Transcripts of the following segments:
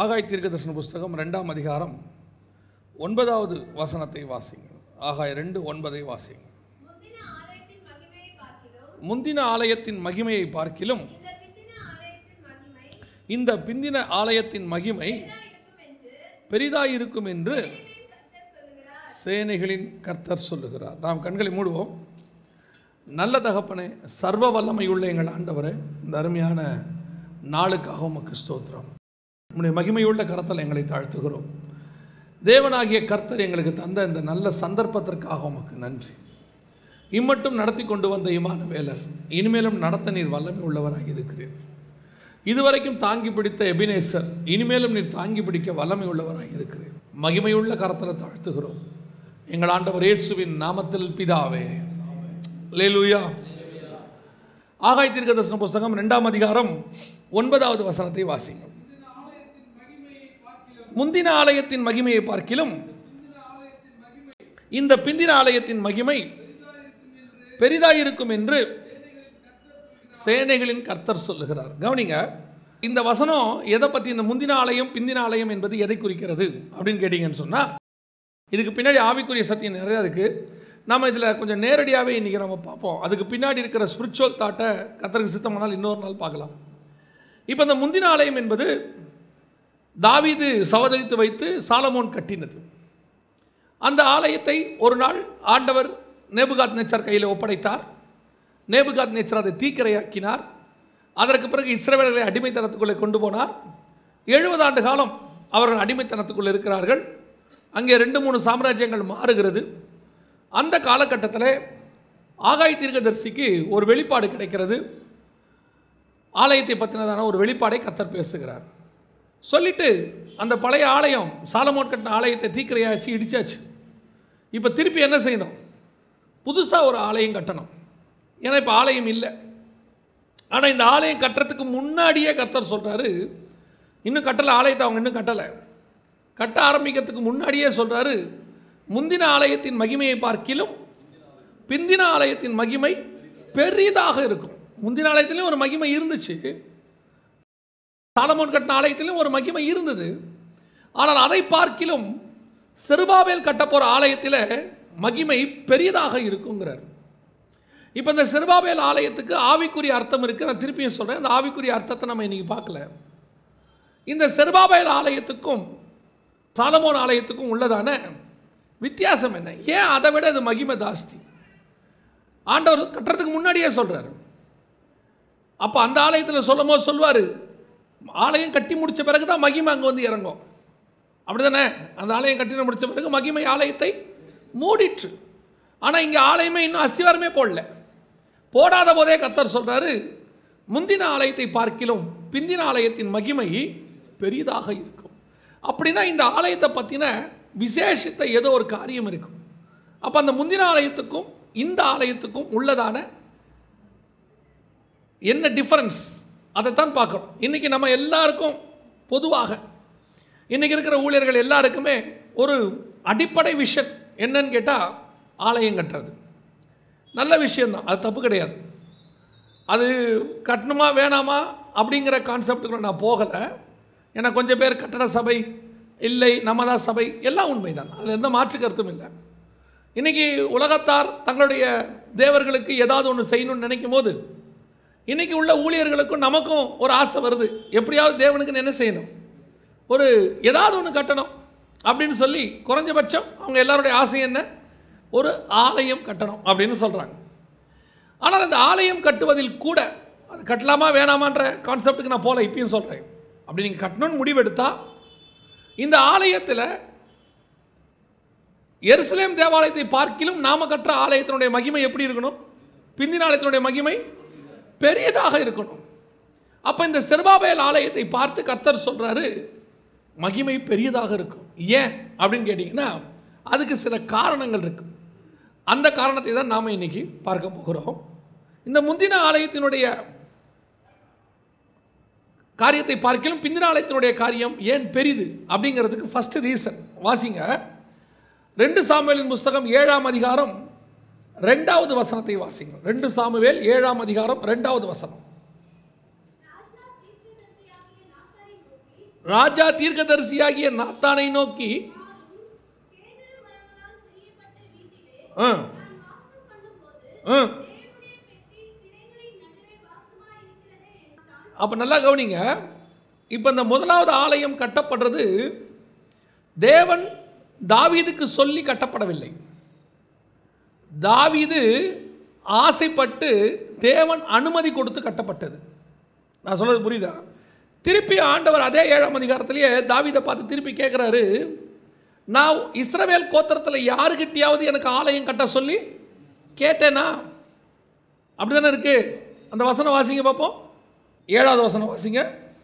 ஆகாய் தீர்க்கதர்சன புஸ்தகம் ரெண்டாம் அதிகாரம் ஒன்பதாவது வசனத்தை வாசிங்க ஆகாய் ரெண்டு ஒன்பதை வாசிங்க முந்தின ஆலயத்தின் மகிமையை பார்க்கிலும் முந்தின ஆலயத்தின் மகிமையை பார்க்கிலும் இந்த பிந்தின ஆலயத்தின் மகிமை இந்த பிந்தின ஆலயத்தின் மகிமை பெரிதா இருக்கும் என்று பெரிதாயிருக்கும் என்று சேனைகளின் கர்த்தர் சொல்லுகிறார் சேனைகளின் கர்த்தர் சொல்லுகிறார் நாம் கண்களை மூடுவோம் நல்ல தகப்பனே சர்வ வல்லமையுள்ள எங்கள் ஆண்டவரே இந்த அருமையான நாளுக்காக உமக்கு ஸ்தோத்திரம் உம்முடைய மகிமையுள்ள கரத்தில் எங்களை தாழ்த்துகிறோம் தேவனாகிய கர்த்தர் எங்களுக்கு தந்த இந்த நல்ல சந்தர்ப்பத்திற்காக உமக்கு நன்றி இம்மட்டும் நடத்தி கொண்டு வந்த இமான வேலர் இனிமேலும் நடத்த நீர் வல்லமை உள்ளவராக இருக்கிறீர் இதுவரைக்கும் தாங்கி பிடித்த எபினேசர் இனிமேலும் நீர் தாங்கி பிடிக்க வல்லமை உள்ளவராக இருக்கிறீர் மகிமையுள்ள கரத்தில் தாழ்த்துகிறோம் எங்கள் ஆண்டவர் இயேசுவின் நாமத்தில் பிதாவே லேலுயா ஆகாய் தீர்க்கதர்சன புஸ்தகம் ரெண்டாம் அதிகாரம் ஒன்பதாவது வசனத்தை வாசிங்க முந்தின ஆலயத்தின் மகிமையை பார்க்கிலும் இந்த பிந்தின ஆலயத்தின் மகிமை பெரிதாயிருக்கும் என்று சேனைகளின் கர்த்தர் சொல்லுகிறார் கவனிங்க இந்த வசனம் எதை பற்றி இந்த முந்தின ஆலயம் பிந்தின ஆலயம் என்பது எதை குறிக்கிறது அப்படின்னு கேட்டிங்கன்னு சொன்னால் இதுக்கு பின்னாடி ஆவிக்குரிய சத்தியம் நிறையா இருக்குது நம்ம இதில் கொஞ்சம் நேரடியாகவே இன்றைக்கி நம்ம பார்ப்போம் அதுக்கு பின்னாடி இருக்கிற ஸ்பிரிச்சுவல் தாட்டை கத்தருக்கு சித்தமானால் இன்னொரு நாள் பார்க்கலாம் இப்போ இந்த முந்தின ஆலயம் என்பது தாவீது சவதரித்து வைத்து சாலமோன் கட்டினது அந்த ஆலயத்தை ஒரு நாள் ஆண்டவர் நேபுகாத் நேச்சர் கையில் ஒப்படைத்தார் நேபுகாத் நேச்சர் அதை தீக்கிரையாக்கினார் அதற்கு பிறகு இஸ்ரவேலர்களை அடிமைத்தனத்துக்குள்ளே கொண்டு போனார் எழுபது ஆண்டு காலம் அவர்கள் அடிமைத்தனத்துக்குள்ளே இருக்கிறார்கள் அங்கே ரெண்டு மூணு சாம்ராஜ்யங்கள் மாறுகிறது அந்த காலகட்டத்தில் ஆகாய் தீர்க்கதரிசிக்கு ஒரு வெளிப்பாடு கிடைக்கிறது ஆலயத்தை பற்றினதான ஒரு வெளிப்பாடை கத்தர் பேசுகிறார் சொல்லிட்டு அந்த பழைய ஆலயம் சாலமோன் கட்டின ஆலயத்தை தீக்கிரையாச்சு இடிச்சாச்சு இப்போ திருப்பி என்ன செய்யணும் புதுசாக ஒரு ஆலயம் கட்டணும் ஏன்னா இப்போ ஆலயம் இல்லை ஆனால் இந்த ஆலயம் கட்டுறதுக்கு முன்னாடியே கர்த்தர் சொல்கிறாரு இன்னும் கட்டலை ஆலயத்தை அவங்க இன்னும் கட்டலை கட்ட ஆரம்பிக்கிறதுக்கு முன்னாடியே சொல்கிறாரு முந்தின ஆலயத்தின் மகிமையை பார்க்கிலும் பிந்தின ஆலயத்தின் மகிமை பெரிதாக இருக்கும் முந்தின ஆலயத்திலையும் ஒரு மகிமை இருந்துச்சு சாலமோன் கட்டின ஆலயத்திலும் ஒரு மகிமை இருந்தது ஆனால் அதை பார்க்கிலும் செருபாபேல் கட்ட போகிற ஆலயத்தில் மகிமை பெரியதாக இருக்குங்கிறார் இப்போ இந்த செருபாபேல் ஆலயத்துக்கு ஆவிக்குரிய அர்த்தம் இருக்குது நான் திருப்பியும் சொல்கிறேன் அந்த ஆவிக்குரிய அர்த்தத்தை நம்ம இன்றைக்கி பார்க்கல இந்த செருபாபேல் ஆலயத்துக்கும் சாலமோன் ஆலயத்துக்கும் உள்ளதான வித்தியாசம் என்ன ஏன் அதை விட இது மகிமை ஜாஸ்தி ஆண்டவர் கட்டுறதுக்கு முன்னாடியே சொல்கிறார் அப்போ அந்த ஆலயத்தில் சொல்லும் போது சொல்வார் ஆலயம் கட்டி முடித்த பிறகு தான் மகிமை அங்கே வந்து இறங்கும் அப்படி தானே அந்த ஆலயம் கட்டின முடித்த பிறகு மகிமை ஆலயத்தை மூடிற்று ஆனால் இங்கே ஆலயமே இன்னும் அஸ்திவாரமே போடல போடாத போதே கத்தர் சொல்கிறாரு முந்தின ஆலயத்தை பார்க்கிலும் பிந்தின ஆலயத்தின் மகிமை பெரிதாக இருக்கும் அப்படின்னா இந்த ஆலயத்தை பற்றின விசேஷித்த ஏதோ ஒரு காரியம் இருக்கும் அப்போ அந்த முந்தின ஆலயத்துக்கும் இந்த ஆலயத்துக்கும் உள்ளதான என்ன டிஃபரன்ஸ் அதைத்தான் பார்க்குறோம் இன்றைக்கி நம்ம எல்லாருக்கும் பொதுவாக இன்றைக்கி இருக்கிற ஊழியர்கள் எல்லாருக்குமே ஒரு அடிப்படை விஷன் என்னன்னு கேட்டால் ஆலயம் கட்டுறது நல்ல விஷயந்தான் அது தப்பு கிடையாது அது கட்டணுமா வேணாமா அப்படிங்கிற கான்செப்டுக்குள்ள நான் போகலை ஏன்னா கொஞ்சம் பேர் கட்டட சபை இல்லை நம்ம தான் சபை எல்லாம் உண்மைதான் அதில் எந்த மாற்று கருத்தும் இல்லை இன்றைக்கி உலகத்தார் தங்களுடைய தேவர்களுக்கு ஏதாவது ஒன்று செய்யணும்னு நினைக்கும் போது இன்றைக்கி உள்ள ஊழியர்களுக்கும் நமக்கும் ஒரு ஆசை வருது எப்படியாவது தேவனுக்குன்னு என்ன செய்யணும் ஒரு ஏதாவது ஒன்று கட்டணும் அப்படின்னு சொல்லி குறைஞ்சபட்சம் அவங்க எல்லாருடைய ஆசை என்ன ஒரு ஆலயம் கட்டணும் அப்படின்னு சொல்கிறாங்க ஆனால் அந்த ஆலயம் கட்டுவதில் கூட அது கட்டலாமா வேணாமான்ற கான்செப்டுக்கு நான் போகல இப்பயும் சொல்கிறேன் அப்படி நீங்கள் கட்டணும்னு முடிவெடுத்தா இந்த ஆலயத்தில் எருசலேம் தேவாலயத்தை பார்க்கிலும் நாம கட்டுற ஆலயத்தினுடைய மகிமை எப்படி இருக்கணும் பிந்தின ஆலயத்தினுடைய மகிமை பெரியதாக இருக்கணும் அப்போ இந்த செருபாபேல் ஆலயத்தை பார்த்து கர்த்தர் சொல்கிறாரு மகிமை பெரியதாக இருக்கும் ஏன் அப்படின்னு கேட்டிங்கன்னா அதுக்கு சில காரணங்கள் இருக்கு அந்த காரணத்தை தான் நாம் இன்னைக்கு பார்க்க போகிறோம் இந்த முந்தின ஆலயத்தினுடைய காரியத்தை பார்க்கலும் பிந்தின ஆலயத்தினுடைய காரியம் ஏன் பெரிது அப்படிங்கிறதுக்கு ஃபஸ்ட்டு ரீசன் வாசிங்க ரெண்டு சாமுவேலின் புஸ்தகம் ஏழாம் அதிகாரம் ரெண்டாவது வசனத்தை வாசிங்க ரெண்டு சாமுவேல் ஏழாம் அதிகாரம் ரெண்டாவது வசனம் ராஜா தீர்க்கதரிசியாகிய நாத்தானை நோக்கி ராஜா தீர்க்கதரிசியாகிய நாத்தானை நோக்கி ஆ ஆ அப்போ நல்லா கவனிங்க இப்போ இந்த முதலாவது ஆலயம் கட்டப்படுறது தேவன் தாவீதுக்கு சொல்லி கட்டப்படவில்லை தாவீது ஆசைப்பட்டு தேவன் அனுமதி கொடுத்து கட்டப்பட்டது நான் சொல்றது புரியுதா திருப்பி ஆண்டவர் அதே ஏழாம் அதிகாரத்திலேயே தாவீதை பார்த்து திருப்பி கேட்குறாரு நான் இஸ்ரவேல் கோத்திரத்தில் யாருக்கிட்டையாவது எனக்கு ஆலயம் கட்ட சொல்லி கேட்டேனா அப்படி தானே இருக்கு அந்த வசனம் வாசிங்க பார்ப்போம் ஏழாவது வசனம் வாசிங்க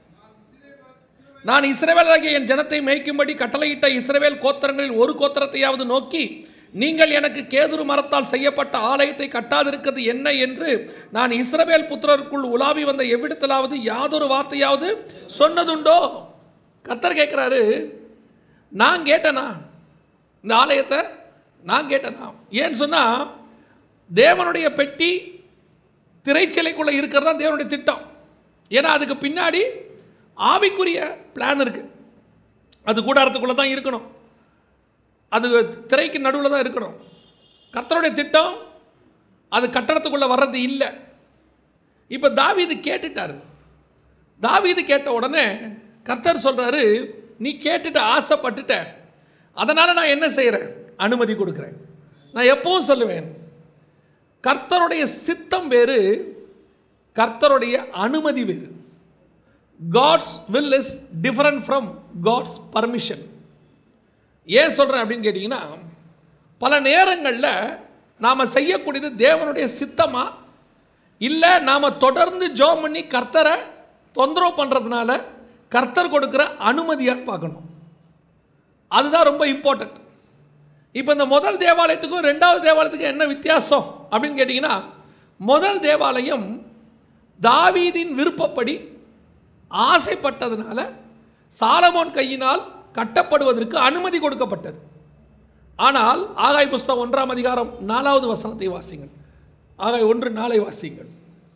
நான் இஸ்ரவேலாகிய என் ஜனத்தை மேய்க்கும்படி கட்டளையிட்ட இஸ்ரவேல் கோத்திரங்களில் ஒரு கோத்திரத்தையாவது நோக்கி நீங்கள் எனக்கு கேதுரு மரத்தால் செய்யப்பட்ட ஆலயத்தை கட்டாதிருக்கிறது என்ன என்று நான் இஸ்ரவேல் புத்திரருக்குள் உலாவி வந்த எவ்விடத்திலாவது யாதொரு வார்த்தையாவது சொன்னதுண்டோ கத்தர் கேட்குறாரு நான் கேட்டேனா இந்த ஆலயத்தை நான் கேட்டேனா ஏன்னு சொன்னால் தேவனுடைய பெட்டி திரைச்சிலைக்குள்ளே இருக்கிறது தான் தேவனுடைய திட்டம் ஏன்னா அதுக்கு பின்னாடி ஆவிக்குரிய பிளான் இருக்குது அது கூடாரத்துக்குள்ளே தான் இருக்கணும் அது திரைக்கு நடுவில் தான் இருக்கணும் கர்த்தருடைய திட்டம் அது கட்டடத்துக்குள்ளே வர்றது இல்லை இப்போ தாவீது கேட்டுட்டாரு தாவீது கேட்ட உடனே கர்த்தர் சொல்கிறாரு நீ கேட்டுட்டு ஆசைப்பட்டுட்ட அதனால் நான் என்ன செய்கிறேன் அனுமதி கொடுக்குறேன் நான் எப்பவும் சொல்லுவேன் கர்த்தருடைய சித்தம் வேறு கர்த்தருடைய அனுமதி வேறு God's will is different from God's permission ஏன் சொல்கிறேன் அப்படின்னு கேட்டிங்கன்னா பல நேரங்களில் நாம் செய்யக்கூடியது தேவனுடைய சித்தமா இல்லை நாம் தொடர்ந்து ஜோம் பண்ணி கர்த்தரை தொந்தரவு பண்ணுறதுனால கர்த்தர் கொடுக்குற அனுமதியாக பார்க்கணும் அதுதான் ரொம்ப இம்பார்ட்டண்ட் இப்போ இந்த முதல் தேவாலயத்துக்கும் ரெண்டாவது தேவாலயத்துக்கும் என்ன வித்தியாசம் அப்படின்னு கேட்டிங்கன்னா முதல் தேவாலயம் தாவீதின் விருப்பப்படி ஆசைப்பட்டதுனால சாலமோன் கையினால் கட்டப்படுவதற்கு அனுமதி கொடுக்கப்பட்டது ஆனால் ஆகாய் புஸ்தகம் ஒன்றாம் அதிகாரம் நாலாவது வசனத்தை வாசிங்கள் ஆகாய் ஒன்று நாளை வாசிங்கள்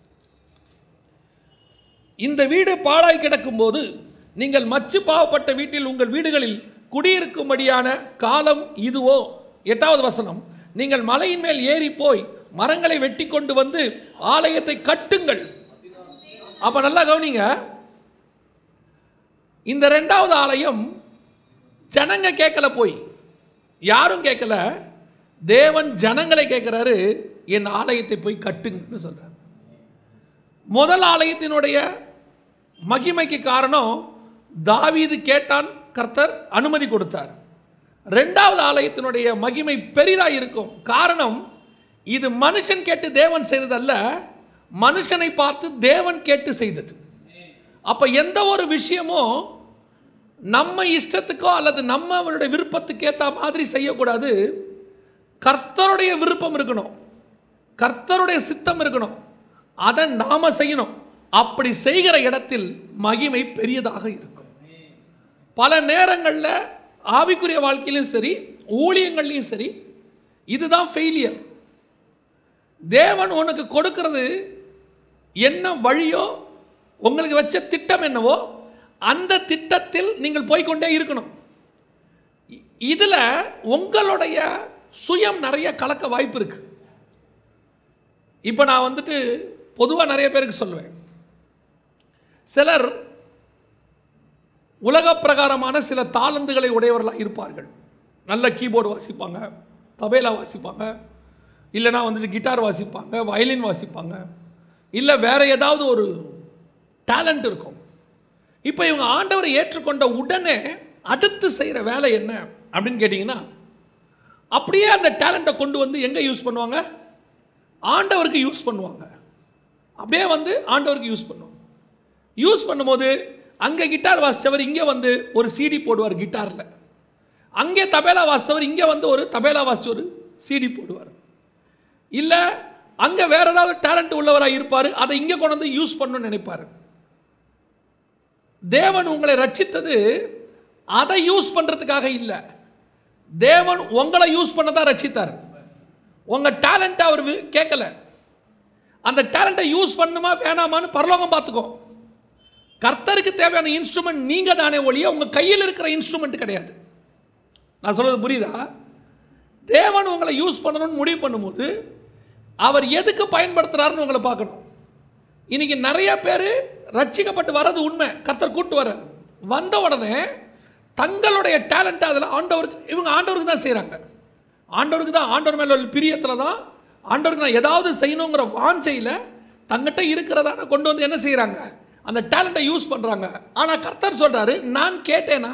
இந்த வீடு பாழாய் கிடக்கும்போது நீங்கள் மச்சு பாவப்பட்ட வீட்டில் உங்கள் வீடுகளில் குடியிருக்கும்படியான காலம் இதுவோ எட்டாவது வசனம் நீங்கள் மலையின் மேல் ஏறி போய் மரங்களை வெட்டி கொண்டு வந்து ஆலயத்தை கட்டுங்கள் அப்ப நல்லா கவனிங்க இந்த ரெண்டாவது ஆலயம் ஜனங்க கேட்கல போய் யாரும் கேட்கல தேவன் ஜனங்களை கேட்குறாரு என் ஆலயத்தை போய் கட்டுங்கன்னு சொல்றார் முதல் ஆலயத்தினுடைய மகிமைக்கு காரணம் தாவீது கேட்டான் கர்த்தர் அனுமதி கொடுத்தார் ரெண்டாவது ஆலயத்தினுடைய மகிமை பெரிதாக இருக்கும் காரணம் இது மனுஷன் கேட்டு தேவன் செய்ததல்ல மனுஷனை பார்த்து தேவன் கேட்டு செய்தது அப்போ எந்த ஒரு விஷயமும் நம்ம இஷ்டத்துக்கோ அல்லது நம்ம அவருடைய விருப்பத்துக்கு ஏற்ற மாதிரி செய்யக்கூடாது கர்த்தருடைய விருப்பம் இருக்கணும் கர்த்தருடைய சித்தம் இருக்கணும் அதை நாம செய்யணும் அப்படி செய்கிற இடத்தில் மகிமை பெரியதாக இருக்கும் பல நேரங்களில் ஆவிக்குரிய வாழ்க்கையிலும் சரி ஊழியங்கள்லையும் சரி இதுதான் ஃபெயிலியர் தேவன் உனக்கு கொடுக்கிறது என்ன வழியோ உங்களுக்கு வச்ச திட்டம் என்னவோ அந்த திட்டத்தில் நீங்கள் போய்க்கொண்டே இருக்கணும் இதில் உங்களுடைய சுயம் நிறைய கலக்க வாய்ப்பு இருக்கு இப்போ நான் வந்துட்டு பொதுவாக நிறைய பேருக்கு சொல்லுவேன் சிலர் உலக பிரகாரமான சில தாளந்துகளை உடையவர்களாக இருப்பார்கள் நல்ல கீபோர்டு வாசிப்பாங்க தபேலா வாசிப்பாங்க இல்லைனா வந்துட்டு கிட்டார் வாசிப்பாங்க வயலின் வாசிப்பாங்க இல்லை வேற ஏதாவது ஒரு டேலண்ட் இருக்கும் இப்போ இவங்க ஆண்டவரை ஏற்றுக்கொண்ட உடனே அடுத்து செய்கிற வேலை என்ன அப்படின்னு கேட்டிங்கன்னா அப்படியே அந்த டேலண்ட்டை கொண்டு வந்து எங்கே யூஸ் பண்ணுவாங்க ஆண்டவருக்கு யூஸ் பண்ணுவாங்க அப்படியே வந்து ஆண்டவருக்கு யூஸ் பண்ணுவாங்க யூஸ் பண்ணும்போது அங்கே கிட்டார் வாசித்தவர் இங்கே வந்து ஒரு சிடி போடுவார் கிட்டாரில் அங்கே தபேலா வாசித்தவர் இங்கே வந்து ஒரு தபேலா வாசித்து ஒரு சிடி போடுவார் இல்லை அங்கே வேற ஏதாவது டேலண்ட் உள்ளவராக இருப்பார் அதை இங்கே கொண்டு வந்து யூஸ் பண்ணணும்னு நினைப்பார் தேவன் உங்களை ரட்சித்தது அதை யூஸ் பண்ணுறதுக்காக இல்லை தேவன் உங்களை யூஸ் பண்ண தான் ரட்சித்தார் உங்கள் டேலண்ட்டை அவர் வி- கேட்கல அந்த டேலண்ட்டை யூஸ் பண்ணுமா வேணாமான்னு பரலோகம் பார்த்துக்கோ கர்த்தருக்கு தேவையான இன்ஸ்ட்ருமெண்ட் நீங்கள் தானே ஒழிய உங்கள் கையில் இருக்கிற இன்ஸ்ட்ருமெண்ட் கிடையாது நான் சொல்கிறது புரியுதா தேவன் உங்களை யூஸ் பண்ணணும்னு முடிவு பண்ணும்போது அவர் எதுக்கு பயன்படுத்துகிறாருன்னு உங்களை பார்க்கணும் இன்னைக்கு நிறைய பேர் ரட்சிக்கப்பட்டு வர்றது உண்மை கர்த்தர் கூட்டு வர வந்த உடனே தங்களுடைய டேலண்ட்டை அதில் ஆண்டவருக்கு இவங்க ஆண்டவருக்கு தான் செய்கிறாங்க ஆண்டவருக்கு தான் ஆண்டவர் மேலே உள்ள பிரியத்தில் தான் ஆண்டவருக்கு நான் ஏதாவது செய்யணுங்கிற வாஞ்சையில் தங்கிட்ட இருக்கிறதான கொண்டு வந்து என்ன செய்கிறாங்க அந்த டேலண்ட்டை யூஸ் பண்ணுறாங்க ஆனால் கர்த்தர் சொல்கிறாரு நான் கேட்டேனா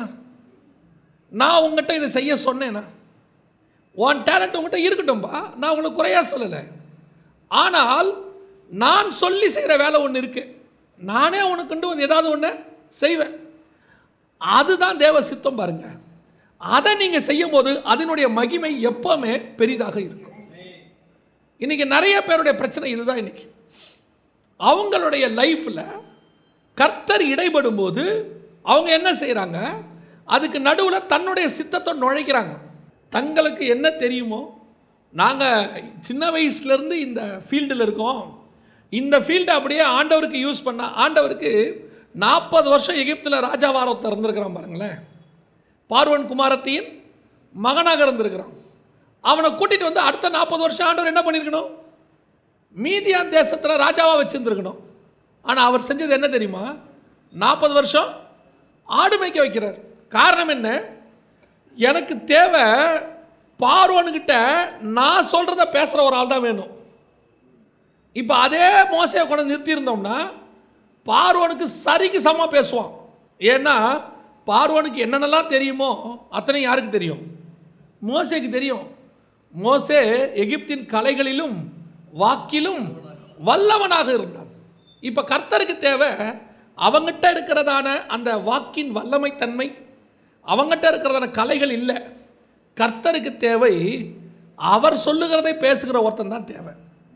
நான் உங்ககிட்ட இதை செய்ய சொன்னேனா உன் டேலண்ட் உங்ககிட்ட இருக்கட்டும்பா நான் உங்களுக்கு குறையா சொல்லலை ஆனால் நான் சொல்லி செய்கிற வேலை ஒன்று இருக்கு நானே உனக்கு கொண்டு வந்து ஏதாவது ஒன்று செய்வேன் அதுதான் தேவ சித்தம் பாருங்க அதை நீங்கள் செய்யும் போது அதனுடைய மகிமை எப்பவுமே பெரிதாக இருக்கும் இன்னைக்கு நிறைய பேருடைய பிரச்சனை இதுதான் இன்னைக்கு அவங்களுடைய லைஃப்பில் கர்த்தர் இடைபடும் போது அவங்க என்ன செய்கிறாங்க அதுக்கு நடுவில் தன்னுடைய சித்தத்தை நுழைக்கிறாங்க தங்களுக்கு என்ன தெரியுமோ நாங்கள் சின்ன வயசுலேருந்து இந்த ஃபீல்டில் இருக்கோம் இந்த ஃபீல்டை அப்படியே ஆண்டவருக்கு யூஸ் பண்ண ஆண்டவருக்கு நாற்பது வருஷம் எகிப்தில் ராஜாவாரம் திறந்துருக்கிறான் பாருங்களேன் பார்வன் குமாரத்தியின் மகனாக இருந்திருக்கிறான் அவனை கூட்டிகிட்டு வந்து அடுத்த நாற்பது வருஷம் ஆண்டவர் என்ன பண்ணியிருக்கணும் மீதியான் தேசத்தில் ராஜாவாக வச்சுருந்துருக்கணும் ஆனால் அவர் செஞ்சது என்ன தெரியுமா நாற்பது வருஷம் ஆடு மேய்க்க வைக்கிறார் காரணம் என்ன எனக்கு தேவை பார்வனுக்கிட்ட நான் சொல்கிறத பேசுகிற ஒரு ஆள் தான் வேணும் இப்போ அதே மோசையை கொண்டு நிறுத்தியிருந்தோம்னா பார்வனுக்கு சரிக்கு சமமாக பேசுவான் ஏன்னா பார்வனுக்கு என்னென்னலாம் தெரியுமோ அத்தனை யாருக்கு தெரியும் மோசேக்கு தெரியும் மோசே எகிப்தின் கலைகளிலும் வாக்கிலும் வல்லவனாக இருந்தான் இப்போ கர்த்தருக்கு தேவை அவங்ககிட்ட இருக்கிறதான அந்த வாக்கின் வல்லமைத்தன்மை அவங்ககிட்ட இருக்கிறதான கலைகள் இல்லை கர்த்தருக்கு தேவை அவர் சொல்லுகிறதை பேசுகிற ஒருத்தன் தான் தேவை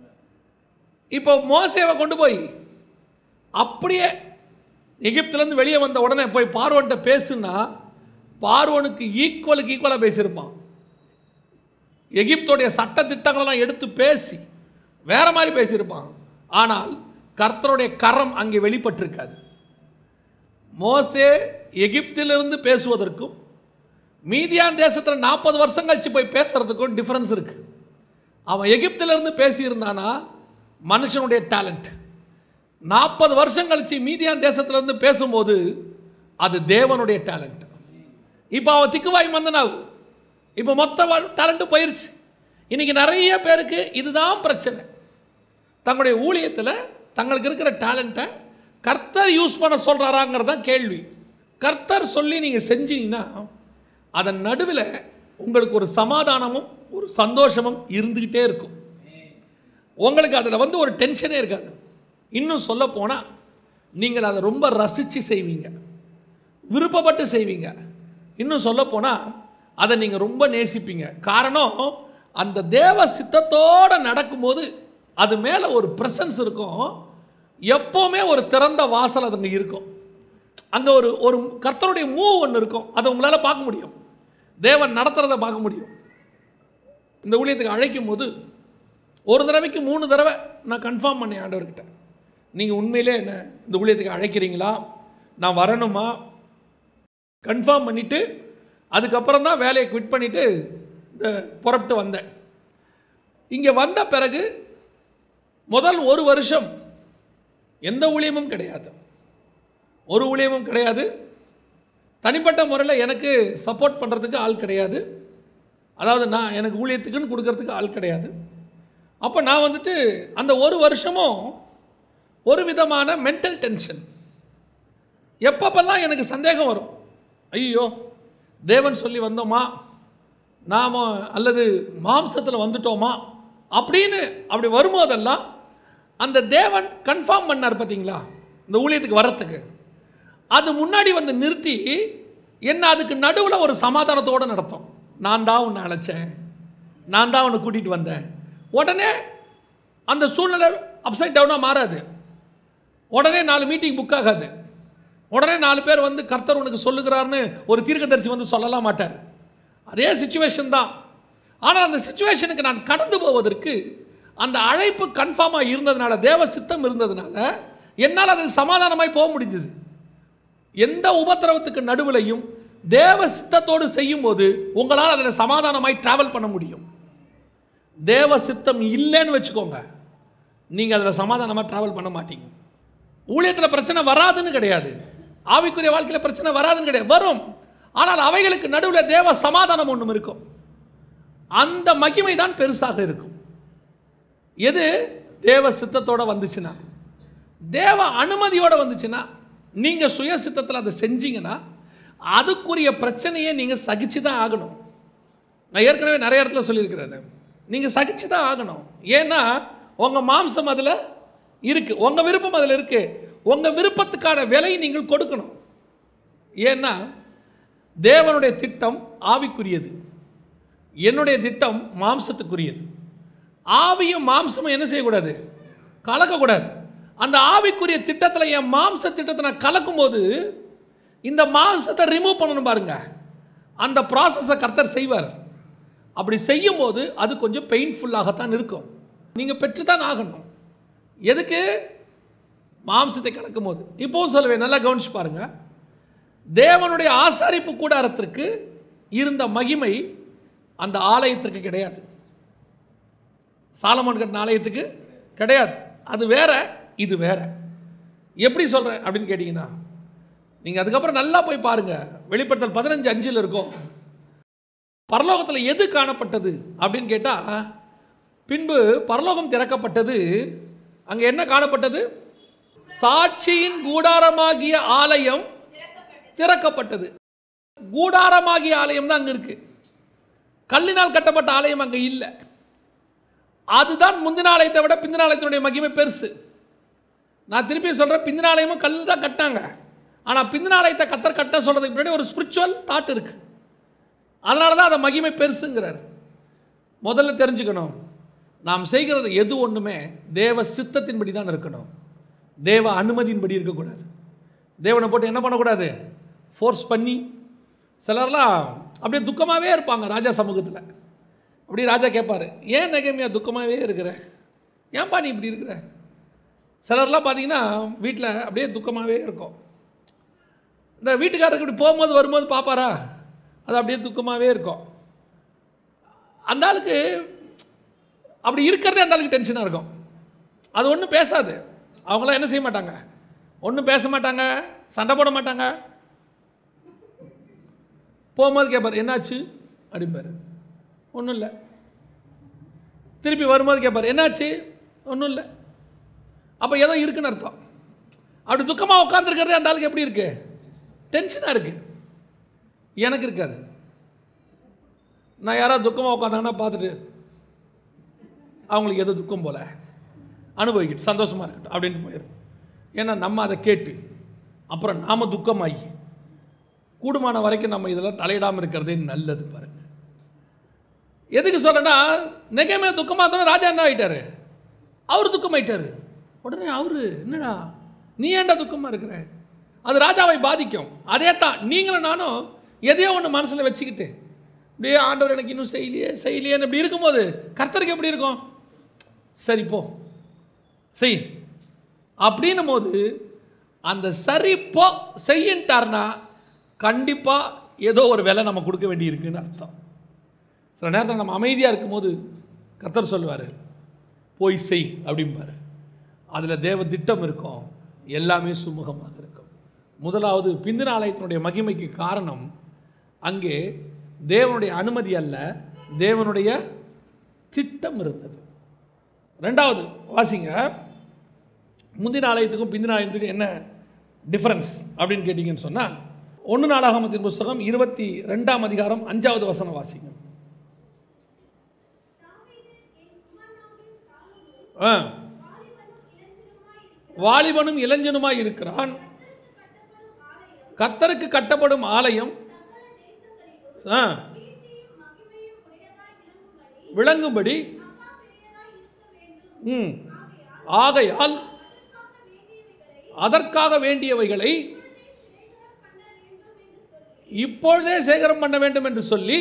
இப்போ மோசேவை கொண்டு போய் அப்படியே எகிப்துலேருந்து வெளியே வந்த உடனே போய் பார்வன்ட்ட பேசுனா பார்வனுக்கு ஈக்குவலுக்கு ஈக்குவலாக பேசியிருப்பான் எகிப்தோடைய சட்ட திட்டங்களெல்லாம் எடுத்து பேசி வேற மாதிரி பேசியிருப்பான் ஆனால் கர்த்தருடைய கரம் அங்கே வெளிப்பட்டிருக்காது மோசே எகிப்திலிருந்து பேசுவதற்கும் மீதியான் தேசத்தில் நாற்பது வருஷம் கழிச்சு போய் பேசுறதுக்கும் டிஃப்ரென்ஸ் இருக்கு அவன் எகிப்திலிருந்து பேசியிருந்தானா மனுஷனுடைய டேலண்ட் நாற்பது வருஷம் கழிச்சு மீதியான் தேசத்திலிருந்து பேசும்போது அது தேவனுடைய டேலண்ட் இப்போ அவன் திக்குவாய் மந்தனாகு இப்போ மொத்த டேலண்ட்டும் போயிருச்சு இன்னைக்கு நிறைய பேருக்கு இதுதான் பிரச்சனை தங்களுடைய ஊழியத்தில் தங்களுக்கு இருக்கிற டேலண்ட்டை கர்த்தர் யூஸ் பண்ண சொல்கிறாராங்கிறது தான் கேள்வி கர்த்தர் சொல்லி நீங்கள் செஞ்சீங்கன்னா அதன் நடுவில் உங்களுக்கு ஒரு சமாதானமும் ஒரு சந்தோஷமும் இருந்துக்கிட்டே இருக்கும் உங்களுக்கு அதில் வந்து ஒரு டென்ஷனே இருக்காது இன்னும் சொல்ல போனால் நீங்கள் அதை ரொம்ப ரசித்து செய்வீங்க விருப்பப்பட்டு செய்வீங்க இன்னும் சொல்ல போனால் அதை நீங்கள் ரொம்ப நேசிப்பீங்க காரணம் அந்த தேவ சித்தத்தோடு நடக்கும்போது அது மேலே ஒரு ப்ரெசன்ஸ் இருக்கும் எப்போவுமே ஒரு திறந்த வாசல் அது அங்கே இருக்கும் அங்கே ஒரு ஒரு கர்த்தருடைய மூவ் ஒன்று இருக்கும் அதை உங்களால் பார்க்க முடியும் தேவன் நடத்துகிறத பார்க்க முடியும் இந்த ஊழியத்துக்கு அழைக்கும் போது ஒரு தடவைக்கு மூணு தடவை நான் கன்ஃபார்ம் பண்ணேன் ஆண்டவர்கிட்ட நீங்கள் உண்மையிலே என்ன இந்த ஊழியத்துக்கு அழைக்கிறீங்களா நான் வரணுமா கன்ஃபார்ம் பண்ணிவிட்டு அதுக்கப்புறம் தான் வேலையை குவிட் பண்ணிவிட்டு இந்த புறப்பட்டு வந்தேன் இங்கே வந்த பிறகு முதல் ஒரு வருஷம் எந்த ஊழியமும் கிடையாது ஒரு ஊழியமும் கிடையாது தனிப்பட்ட முறையில் எனக்கு சப்போர்ட் பண்ணுறதுக்கு ஆள் கிடையாது அதாவது நான் எனக்கு ஊழியத்துக்குன்னு கொடுக்கறதுக்கு ஆள் கிடையாது அப்போ நான் வந்துட்டு அந்த ஒரு வருஷமும் ஒரு விதமான மென்டல் டென்ஷன் எப்பப்பெல்லாம் எனக்கு சந்தேகம் வரும் ஐயோ தேவன் சொல்லி வந்தோமா நாம் அல்லது மாம்சத்தில் வந்துட்டோமா அப்படின்னு அப்படி வரும்போதெல்லாம் அந்த தேவன் கன்ஃபார்ம் பண்ணார் பார்த்தீங்களா இந்த ஊழியத்துக்கு வரத்துக்கு அது முன்னாடி வந்து நிறுத்தி என்ன அதுக்கு நடுவில் ஒரு சமாதானத்தோடு நடத்தும் நான் தான் உன்னை அழைச்சேன் நான் தான் உன்னை கூட்டிகிட்டு வந்தேன் உடனே அந்த சூழ்நிலை அப்சைட் டவுனாக மாறாது உடனே நாலு மீட்டிங் புக் ஆகாது உடனே நாலு பேர் வந்து கர்த்தர் உனக்கு சொல்லுகிறார்னு ஒரு தீர்க்கதரிசி வந்து சொல்லலாம் மாட்டார் அதே சுச்சுவேஷன் தான் ஆனால் அந்த சுச்சுவேஷனுக்கு நான் கடந்து போவதற்கு அந்த அழைப்பு கன்ஃபார்மாக இருந்ததுனால தேவ சித்தம் இருந்ததுனால என்னால் அதில் சமாதானமாய் போக முடிஞ்சுது எந்த உபத்திரவத்துக்கு நடுவுலையும் தேவ சித்தத்தோடு செய்யும்போது உங்களால் அதில் சமாதானமாய் டிராவல் பண்ண முடியும் தேவ சித்தம் இல்லைன்னு வச்சுக்கோங்க நீங்கள் அதில் சமாதானமாக டிராவல் பண்ண மாட்டீங்க ஊழியத்தில் பிரச்சனை வராதுன்னு கிடையாது ஆவிக்குரிய வாழ்க்கையில் பிரச்சனை வராதுன்னு கிடையாது வரும் ஆனால் அவைகளுக்கு நடுவில் தேவ சமாதானம் ஒன்றும் இருக்கும் அந்த மகிமை தான் பெருசாக இருக்கும் எது தேவ சித்தத்தோட வந்துச்சுன்னா தேவ அனுமதியோட வந்துச்சுன்னா நீங்கள் சுய சித்தத்தில் அதை செஞ்சீங்கன்னா அதுக்குரிய பிரச்சனையை நீங்கள் சகிச்சு தான் ஆகணும் நான் ஏற்கனவே நிறைய இடத்துல சொல்லியிருக்கிறது நீங்கள் சகிச்சு தான் ஆகணும் ஏன்னா உங்கள் மாம்சம் அதில் இருக்குது உங்கள் விருப்பம் அதில் இருக்குது உங்கள் விருப்பத்துக்கான விலை நீங்கள் கொடுக்கணும் ஏன்னா தேவனுடைய திட்டம் ஆவிக்குரியது என்னுடைய திட்டம் மாம்சத்துக்குரியது ஆவியும் மாம்சமும் என்ன செய்யக்கூடாது கலக்கக்கூடாது அந்த ஆவிக்குரிய திட்டத்தில் என் மாம்ச திட்டத்தை நான் கலக்கும்போது இந்த மாம்சத்தை ரிமூவ் பண்ணணும் பாருங்க அந்த ப்ராசஸை கர்த்தர் செய்வார் அப்படி செய்யும்போது அது கொஞ்சம் பெயின்ஃபுல்லாகத்தான் இருக்கும் நீங்கள் பெற்றுத்தான் ஆகணும் எதுக்கு மாம்சத்தை கலக்கும் போது இப்போவும் சொல்லுவேன் நல்லா கவனிச்சு பாருங்க தேவனுடைய ஆசாரிப்பு கூடாரத்திற்கு இருந்த மகிமை அந்த ஆலயத்திற்கு கிடையாது சாலமோன் கட்டின ஆலயத்துக்கு கிடையாது அது வேற இது வேற எப்படி சொல்கிறேன் அப்படின்னு கேட்டிங்கன்னா நீங்கள் அதுக்கப்புறம் நல்லா போய் பாருங்கள் வெளிப்படுத்தல் பதினஞ்சு அஞ்சில் இருக்கும் பரலோகத்தில் எது காணப்பட்டது அப்படின்னு கேட்டால் பின்பு பரலோகம் திறக்கப்பட்டது அங்கே என்ன காணப்பட்டது சாட்சியின் கூடாரமாகிய ஆலயம் திறக்கப்பட்டது கூடாரமாகிய ஆலயம் தான் அங்கே இருக்கு கல்லினால் கட்டப்பட்ட ஆலயம் அங்கே இல்லை அதுதான் முந்தின ஆலயத்தை விட பிந்தின ஆலயத்தினுடைய மகிமை பெருசு நான் திருப்பி சொல்கிறேன் பிந்தின ஆலயமும் கல் தான் கட்டாங்க ஆனால் பிந்தின ஆலயத்தை கத்தர் கட்ட சொல்கிறதுக்கு முன்னாடி ஒரு ஸ்பிரிச்சுவல் தாட் இருக்குது அதனால தான் அதை மகிமை பெருசுங்கிறார் முதல்ல தெரிஞ்சுக்கணும் நாம் செய்கிறது எது ஒன்றுமே தேவ சித்தத்தின்படி தான் இருக்கணும் தேவ அனுமதியின்படி இருக்கக்கூடாது தேவனை போட்டு என்ன பண்ணக்கூடாது ஃபோர்ஸ் பண்ணி சிலர்லாம் அப்படியே துக்கமாகவே இருப்பாங்க ராஜா சமூகத்தில் அப்படி ராஜா கேட்பார் ஏன் நெகமியா துக்கமாகவே இருக்கிற ஏன்பா நீ இப்படி இருக்கிற சிலர்லாம் பார்த்தீங்கன்னா வீட்டில் அப்படியே துக்கமாகவே இருக்கும் இந்த வீட்டுக்காரருக்கு இப்படி போகும்போது வரும்போது பார்ப்பாரா அது அப்படியே துக்கமாகவே இருக்கும் அந்த ஆளுக்கு அப்படி இருக்கிறதே அந்த ஆளுக்கு டென்ஷனாக இருக்கும் அது ஒன்றும் பேசாது அவங்களாம் என்ன செய்ய மாட்டாங்க ஒன்றும் பேச மாட்டாங்க சண்டை போட மாட்டாங்க போகும்போது கேட்பார் என்னாச்சு அப்படிம்பாரு ஒன்றும் இல்லை திருப்பி வரும்போது கேட்பார் என்னாச்சு ஒன்றும் இல்லை அப்போ ஏதோ இருக்குன்னு அர்த்தம் அப்படி துக்கமாக உட்காந்துருக்கிறதே அந்த ஆளுக்கு எப்படி இருக்கு டென்ஷனாக இருக்குது எனக்கு இருக்காது நான் யாராவது துக்கமாக உட்காந்தாங்கன்னா பார்த்துட்டு அவங்களுக்கு ஏதோ துக்கம் போல அனுபவிக்கட்டும் சந்தோஷமாக இருக்கட்டும் அப்படின்ட்டு போயிடும் ஏன்னா நம்ம அதை கேட்டு அப்புறம் நாம் துக்கமாகி கூடுமான வரைக்கும் நம்ம இதெல்லாம் தலையிடாமல் இருக்கிறதே நல்லது பாருங்க எதுக்கு சொல்கிறேன்னா நெகமே துக்கமாக இருந்தாலும் ராஜா என்ன ஆகிட்டாரு அவர் துக்கமாயிட்டாரு உடனே அவரு என்னடா நீ ஏன்டா துக்கமாக இருக்கிற அது ராஜாவை பாதிக்கும் அதே தான் நீங்களும் நானும் எதையோ ஒன்று மனசில் வச்சுக்கிட்டு அப்படியே ஆண்டவர் எனக்கு இன்னும் செய்யலையே செய்யலையேன்னு இப்படி இருக்கும்போது கர்த்தருக்கு எப்படி இருக்கும் சரி போ செய் அப்படின்னும் போது அந்த சரி போ செய்யின்ட்டார்னா கண்டிப்பாக ஏதோ ஒரு வேலை நம்ம கொடுக்க வேண்டியிருக்குன்னு அர்த்தம் சில நேரத்தில் நம்ம அமைதியாக இருக்கும்போது கர்த்தர் சொல்லுவார் போய் செய் அப்படிம்பாரு அதில் தேவ திட்டம் இருக்கும் எல்லாமே சுமூகமாக இருக்கும் முதலாவது பிந்தின ஆலயத்தினுடைய மகிமைக்கு காரணம் அங்கே தேவனுடைய அனுமதி அல்ல தேவனுடைய திட்டம் இருந்தது ரெண்டாவது வாசிங்க முந்தின ஆலயத்துக்கும் பிந்தின ஆலயத்துக்கும் என்ன டிஃபரன்ஸ் அப்படின்னு கேட்டிங்கன்னு சொன்னால் ஒன்று நாளாகமத்தின் புஸ்தகம் இருபத்தி ரெண்டாம் அதிகாரம் அஞ்சாவது வசனம் வாசிங்க ஆ வாலிபனும் இளைஞனுமாய் இருக்கிறான் கர்த்தருக்கு கட்டப்படும் ஆலயம் ஆ விளங்கும்படி ம் ஆகையால் அதற்காக வேண்டியவைகளை இப்பொழுதே சேகரம் பண்ண வேண்டும் என்று சொல்லி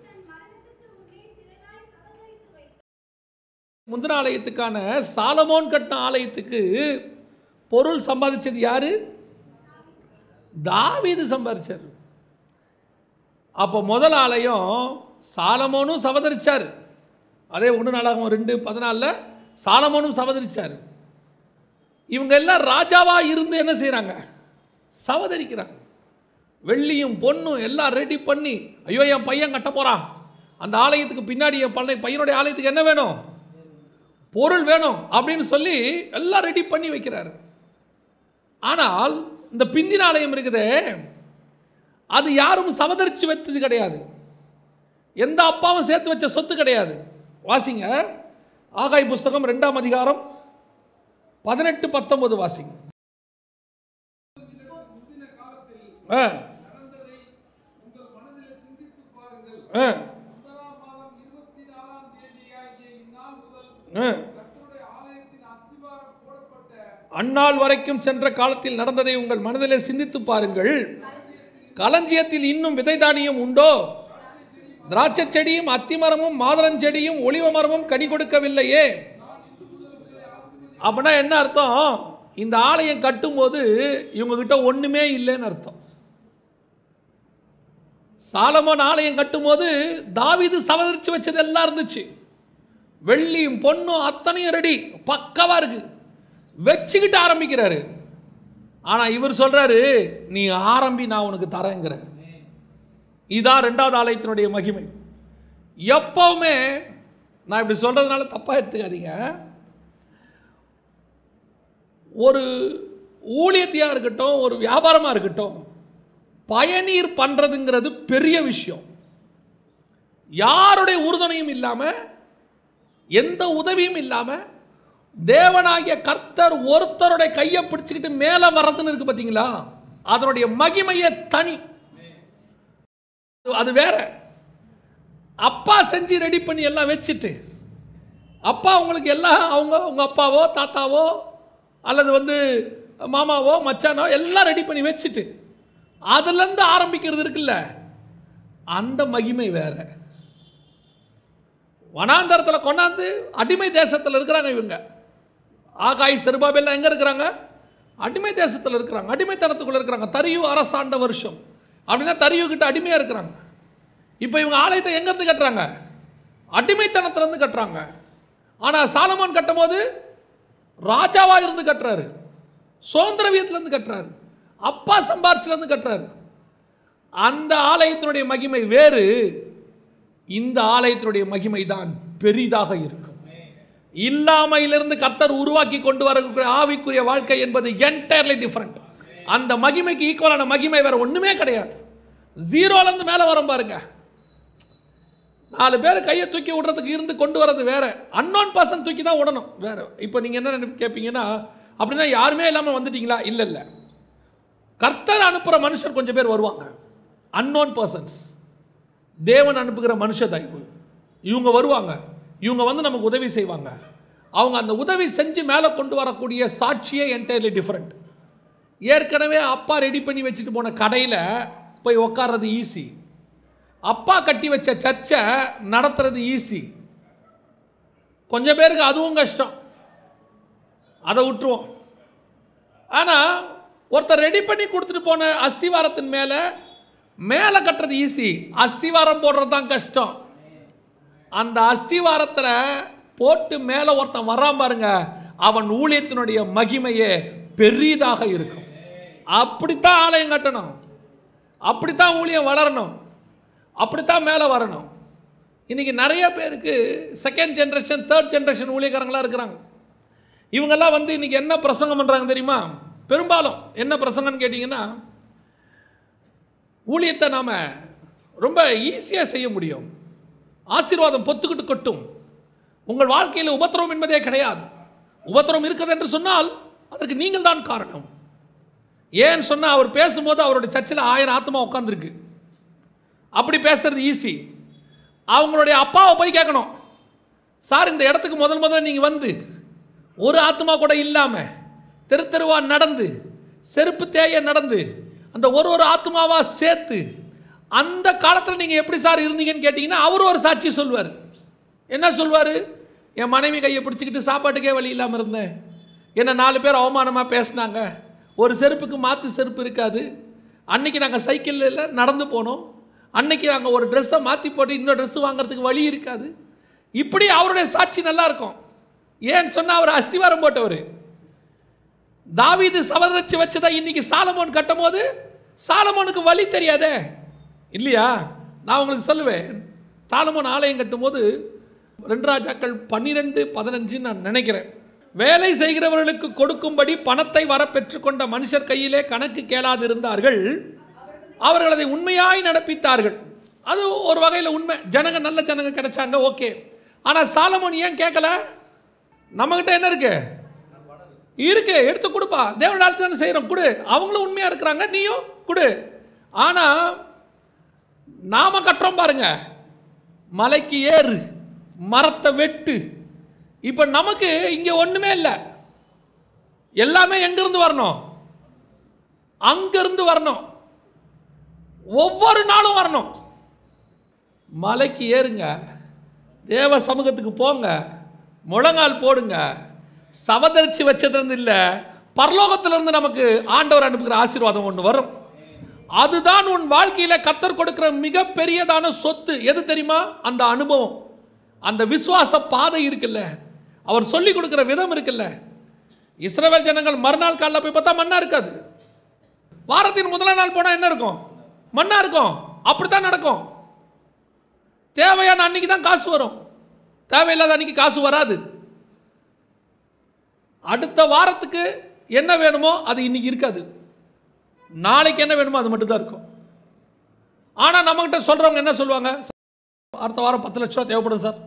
முந்தின ஆலயத்துக்கான சாலமோன் கட்டின ஆலயத்துக்கு பொருள் சம்பாதிச்சது யாரு தாவீது சம்பாரிச்சார் அப்போ முதல் ஆலயம் சாலமோனும் சவதரிச்சார் அதே ஒன்று நாளாகும் ரெண்டு பதினாலில் சாலமோனும் சவதரிச்சார் இவங்க எல்லாம் ராஜாவாக இருந்து என்ன செய்கிறாங்க சவதரிக்கிறாங்க வெள்ளியும் பொண்ணும் எல்லாம் ரெடி பண்ணி ஐயோ என் பையன் கட்ட போகிறான் அந்த ஆலயத்துக்கு பின்னாடி என் பள்ளை பையனுடைய ஆலயத்துக்கு என்ன வேணும் பொருள் வேணும் அப்படின்னு சொல்லி எல்லாம் ரெடி பண்ணி வைக்கிறாரு ஆனால் இந்த பிந்தின ஆலயம் இருக்குதே அது யாரும் சவதரிச்சு வைத்தது கிடையாது எந்த அப்பாவும் சேர்த்து வச்ச சொத்து கிடையாது வாசிங்க ஆகாய் புஸ்தகம் ரெண்டாம் அதிகாரம் பதினெட்டு பத்தொன்பது வாசிங்க ஆ ஆ ஆ அந்நாள் வரைக்கும் சென்ற காலத்தில் நடந்ததை உங்கள் மனதிலே சிந்தித்து பாருங்கள் களஞ்சியத்தில் இன்னும் விதை தானியம் உண்டோ திராட்சை செடியும் அத்திமரமும் மாதுளஞ்செடியும் ஒளிவ மரமும் கனி கொடுக்கவில்லையே அப்படின்னா என்ன அர்த்தம் இந்த ஆலயம் கட்டும்போது இவங்க கிட்ட ஒண்ணுமே இல்லைன்னு அர்த்தம் சாலமோன் ஆலயம் கட்டும்போது தாவீது சவதரிச்சு வச்சது எல்லாம் இருந்துச்சு வெள்ளியும் பொண்ணும் அத்தனையும் ரெடி பக்கவா இருக்கு வச்சுக்கிட்டு ஆரம்பிக்கிறாரு ஆனா இவர் சொல்றாரு நீ ஆரம்பி நான் உனக்கு தரேங்கிறார் இதான் ரெண்டாவது ஆலயத்தினுடைய மகிமை எப்பவுமே நான் இப்படி சொல்றதுனால தப்பா எடுத்துக்காதீங்க ஒரு ஊழியத்தையாக இருக்கட்டும் ஒரு வியாபாரமாக இருக்கட்டும் பயனீர் பண்ணுறதுங்கிறது பெரிய விஷயம் யாருடைய உறுதுணையும் இல்லாமல் எந்த உதவியும் இல்லாமல் தேவனாகிய கர்த்தர் ஒருத்தருடைய கையை பிடிச்சிக்கிட்டு மேலே வர்றதுன்னு இருக்கு பார்த்தீங்களா அதனுடைய மகிமையே தனி அது வேற அப்பா செஞ்சு ரெடி பண்ணி எல்லாம் வச்சுட்டு அப்பா உங்களுக்கு எல்லாம் அவங்க உங்க அப்பாவோ தாத்தாவோ அல்லது வந்து மாமாவோ மச்சானோ எல்லாம் ரெடி பண்ணி வச்சுட்டு அதுலேருந்து ஆரம்பிக்கிறது இருக்குல்ல அந்த மகிமை வேற வனாந்தரத்தில் கொண்டாந்து அடிமை தேசத்தில் இருக்கிறாங்க இவங்க ஆகாய் செருபாபெல்லாம் எங்கே இருக்கிறாங்க அடிமை தேசத்தில் இருக்கிறாங்க அடிமைத்தனத்துக்குள்ளே இருக்கிறாங்க தரியு அரசாண்ட வருஷம் அப்படின்னா தரியு கிட்ட அடிமையாக இருக்கிறாங்க இப்போ இவங்க ஆலயத்தை எங்கேருந்து கட்டுறாங்க அடிமைத்தனத்துலேருந்து கட்டுறாங்க ஆனால் சாலமோன் கட்டும்போது ராஜாவாக இருந்து கட்டுறாரு சுதந்திர வீட்டிலேருந்து கட்டுறாரு அப்பா சம்பாரிச்சிலேருந்து கட்டுறாரு அந்த ஆலயத்தினுடைய மகிமை வேறு இந்த ஆலயத்தினுடைய மகிமை தான் பெரிதாக இருக்கும் இல்லாமையிலிருந்து கர்த்தர் உருவாக்கி கொண்டு வரக்கூடிய ஆவிக்குரிய வாழ்க்கை என்பது என்டையர்லி டிஃப்ரெண்ட் அந்த மகிமைக்கு ஈக்குவலான மகிமை வேற ஒண்ணுமே கிடையாது ஜீரோலேருந்து மேலே வரும் பாருங்க நாலு பேர் கையை தூக்கி விடுறதுக்கு இருந்து கொண்டு வர்றது வேற அன்னோன் பர்சன் தூக்கி தான் விடணும் வேற இப்போ நீங்கள் என்ன நினைப்பு கேட்பீங்கன்னா அப்படின்னா யாருமே இல்லாமல் வந்துட்டீங்களா இல்லை இல்லை கர்த்தர் அனுப்புகிற மனுஷர் கொஞ்சம் பேர் வருவாங்க அன்னோன் பர்சன்ஸ் தேவன் அனுப்புகிற மனுஷ தயவு இவங்க வருவாங்க இவங்க வந்து நமக்கு உதவி செய்வாங்க அவங்க அந்த உதவி செஞ்சு மேலே கொண்டு வரக்கூடிய சாட்சியே என்டையர்லி டிஃப்ரெண்ட் ஏற்கனவே அப்பா ரெடி பண்ணி வச்சுட்டு போன கடையில் போய் உக்காடுறது ஈஸி அப்பா கட்டி வச்ச சர்ச்சை நடத்துறது ஈஸி கொஞ்சம் பேருக்கு அதுவும் கஷ்டம் அதை விட்டுருவோம் ஆனால் ஒருத்தர் ரெடி பண்ணி கொடுத்துட்டு போன அஸ்திவாரத்தின் மேலே மேலே கட்டுறது ஈஸி அஸ்திவாரம் போடுறது தான் கஷ்டம் அந்த அஸ்திவாரத்தில் போட்டு மேலே ஒருத்தன் வரான் பாருங்க அவன் ஊழியத்தினுடைய மகிமையே பெரிதாக இருக்கும் அப்படித்தான் ஆலயம் கட்டணும் அப்படித்தான் ஊழியம் வளரணும் அப்படித்தான் மேலே வரணும் இன்றைக்கி நிறைய பேருக்கு செகண்ட் ஜென்ரேஷன் தேர்ட் ஜென்ரேஷன் ஊழியக்காரங்களாக இருக்கிறாங்க இவங்கெல்லாம் வந்து இன்றைக்கி என்ன பிரசங்கம் பண்ணுறாங்க தெரியுமா பெரும்பாலும் என்ன பிரசங்கம்னு கேட்டிங்கன்னா ஊழியத்தை நாம் ரொம்ப ஈஸியாக செய்ய முடியும் ஆசீர்வாதம் பொத்துக்கிட்டு கொட்டும் உங்கள் வாழ்க்கையில் உபத்திரவம் என்பதே கிடையாது உபத்திரவம் இருக்குது என்று சொன்னால் அதற்கு நீங்கள் தான் காரணம் ஏன்னு சொன்னால் அவர் பேசும்போது அவருடைய சர்ச்சில் ஆயிரம் ஆத்மா உட்காந்துருக்கு அப்படி பேசுறது ஈஸி அவங்களுடைய அப்பாவை போய் கேட்கணும் சார் இந்த இடத்துக்கு முதல் முதல்ல நீங்கள் வந்து ஒரு ஆத்மா கூட இல்லாமல் தெரு தெருவா நடந்து செருப்பு தேய நடந்து அந்த ஒரு ஒரு ஆத்மாவாக சேர்த்து அந்த காலத்தில் நீங்கள் எப்படி சார் இருந்தீங்கன்னு கேட்டிங்கன்னா அவர் ஒரு சாட்சி சொல்வார் என்ன சொல்வார் என் மனைவி கையை பிடிச்சிக்கிட்டு சாப்பாட்டுக்கே வழி இல்லாமல் இருந்தேன் என்னை நாலு பேர் அவமானமாக பேசினாங்க ஒரு செருப்புக்கு மாற்று செருப்பு இருக்காது அன்னைக்கு நாங்கள் சைக்கிளில் நடந்து போனோம் அன்னைக்கு நாங்கள் ஒரு ட்ரெஸ்ஸை மாற்றி போட்டு இன்னொரு ட்ரெஸ்ஸு வாங்குறதுக்கு வழி இருக்காது இப்படி அவருடைய சாட்சி நல்லா இருக்கும் ஏன்னு சொன்னால் அவர் அஸ்திவாரம் போட்டவர் தாவீது சவதரிச்சு வச்சதை இன்னைக்கு சாலமோன் கட்டும் போது சாலமோனுக்கு வழி தெரியாதே இல்லையா நான் உங்களுக்கு சொல்லுவேன் சாலமோன் ஆலயம் கட்டும்போது ரெண்டு ராஜாக்கள் பன்னிரெண்டு பதினஞ்சுன்னு நான் நினைக்கிறேன் வேலை செய்கிறவர்களுக்கு கொடுக்கும்படி பணத்தை வர பெற்றுக்கொண்ட மனுஷர் கையிலே கணக்கு கேளாதிருந்தார்கள் அவர்கள் அதை உண்மையாய் நடப்பித்தார்கள் அது ஒரு வகையில் உண்மை ஜனங்க நல்ல ஜனங்க கிடைச்சாங்க ஓகே ஆனால் சாலமோன் ஏன் கேட்கல நம்மகிட்ட என்ன இருக்கு இருக்கு எடுத்து கொடுப்பா தேவன் நாள் தானே செய்கிறோம் கொடு அவங்களும் உண்மையாக இருக்கிறாங்க நீயும் கொடு ஆனால் நாம கட்டுறோம் பாருங்க மலைக்கு ஏறு மரத்தை வெட்டு இப்போ நமக்கு இங்கே ஒன்றுமே இல்லை எல்லாமே எங்கிருந்து வரணும் அங்கிருந்து வரணும் ஒவ்வொரு நாளும் வரணும் மலைக்கு ஏறுங்க தேவ சமூகத்துக்கு போங்க முழங்கால் போடுங்க சவதரிச்சு வச்சதுலேருந்து இல்லை பரலோகத்திலிருந்து நமக்கு ஆண்டவர் அனுப்புகிற ஆசீர்வாதம் ஒன்று வரும் அதுதான் உன் வாழ்க்கையில் கத்தர் கொடுக்கிற மிகப்பெரியதான சொத்து எது தெரியுமா அந்த அனுபவம் அந்த விசுவாச பாதை இருக்குல்ல அவர் சொல்லி கொடுக்குற விதம் இருக்குல்ல இஸ்ரவேல் ஜனங்கள் மறுநாள் காலைல போய் பார்த்தா மண்ணா இருக்காது வாரத்தின் முதலாம் நாள் போனால் என்ன இருக்கும் மண்ணா இருக்கும் அப்படித்தான் நடக்கும் தேவையான அன்னைக்கு தான் காசு வரும் தேவையில்லாத அன்னைக்கு காசு வராது அடுத்த வாரத்துக்கு என்ன வேணுமோ அது இன்னைக்கு இருக்காது நாளைக்கு என்ன வேணுமோ அது மட்டும் தான் இருக்கும் ஆனால் நம்மகிட்ட சொல்கிறவங்க என்ன சொல்லுவாங்க அடுத்த வாரம் பத்து லட்ச ரூபா தேவைப்படும் சார்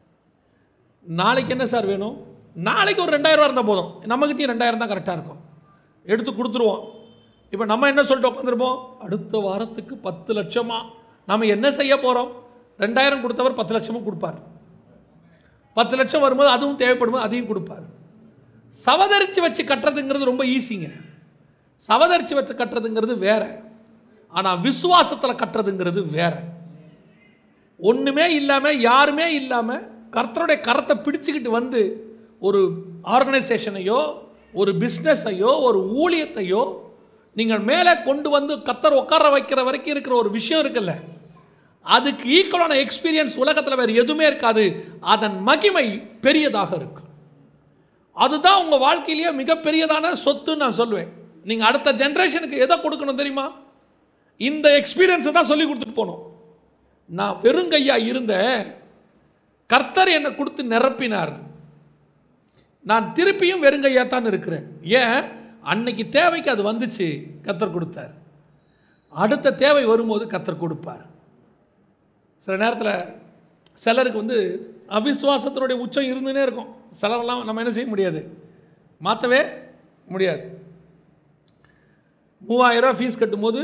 நாளைக்கு என்ன சார் வேணும் நாளைக்கு ஒரு ரெண்டாயிரம் ரூபா இருந்தால் போதும் நம்மகிட்டயும் ரெண்டாயிரம் தான் கரெக்டாக இருக்கும் எடுத்து கொடுத்துருவோம் இப்போ நம்ம என்ன சொல்லிட்டு உட்காந்துருப்போம் அடுத்த வாரத்துக்கு பத்து லட்சமா நம்ம என்ன செய்ய போகிறோம் ரெண்டாயிரம் கொடுத்தவர் பத்து லட்சமும் கொடுப்பார் பத்து லட்சம் வரும்போது அதுவும் தேவைப்படும்போது அதையும் கொடுப்பார் சவதரிச்சு வச்சு கட்டுறதுங்கிறது ரொம்ப ஈஸிங்க சவதரிச்சு வச்சு கட்டுறதுங்கிறது வேற ஆனால் விசுவாசத்தில் கட்டுறதுங்கிறது வேற ஒன்றுமே இல்லாமல் யாருமே இல்லாமல் கர்த்தருடைய கரத்தை பிடிச்சுக்கிட்டு வந்து ஒரு ஆர்கனைசேஷனையோ ஒரு பிஸ்னஸையோ ஒரு ஊழியத்தையோ நீங்கள் மேலே கொண்டு வந்து கர்த்தர் உட்கார வைக்கிற வரைக்கும் இருக்கிற ஒரு விஷயம் இருக்குல்ல அதுக்கு ஈக்குவலான எக்ஸ்பீரியன்ஸ் உலகத்தில் வேறு எதுவுமே இருக்காது அதன் மகிமை பெரியதாக இருக்கும் அதுதான் உங்கள் வாழ்க்கையிலேயே மிகப்பெரியதான சொத்துன்னு நான் சொல்லுவேன் நீங்கள் அடுத்த ஜென்ரேஷனுக்கு எதை கொடுக்கணும் தெரியுமா இந்த எக்ஸ்பீரியன்ஸை தான் சொல்லி கொடுத்துட்டு போகணும் நான் வெறுங்கையா இருந்தேன் கர்த்தர் என்னை கொடுத்து நிரப்பினார் நான் திருப்பியும் வெறுங்கையா தான் இருக்கிறேன் ஏன் அன்னைக்கு தேவைக்கு அது வந்துச்சு கர்த்தர் கொடுத்தார் அடுத்த தேவை வரும்போது கர்த்தர் கொடுப்பார் சில நேரத்தில் சிலருக்கு வந்து அவிசுவாசத்தினுடைய உச்சம் இருந்துனே இருக்கும் சிலரெல்லாம் நம்ம என்ன செய்ய முடியாது மாற்றவே முடியாது மூவாயிரரூவா ஃபீஸ் கட்டும்போது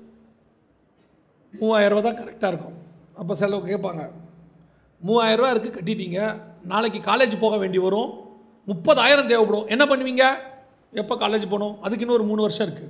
மூவாயிரரூவா தான் கரெக்டாக இருக்கும் அப்போ செலவு கேட்பாங்க மூவாயிரரூவா இருக்குது கட்டிட்டீங்க நாளைக்கு காலேஜ் போக வேண்டி வரும் முப்பதாயிரம் தேவைப்படும் என்ன பண்ணுவீங்க எப்போ காலேஜ் போகணும் அதுக்கு இன்னும் ஒரு மூணு வருஷம் இருக்குது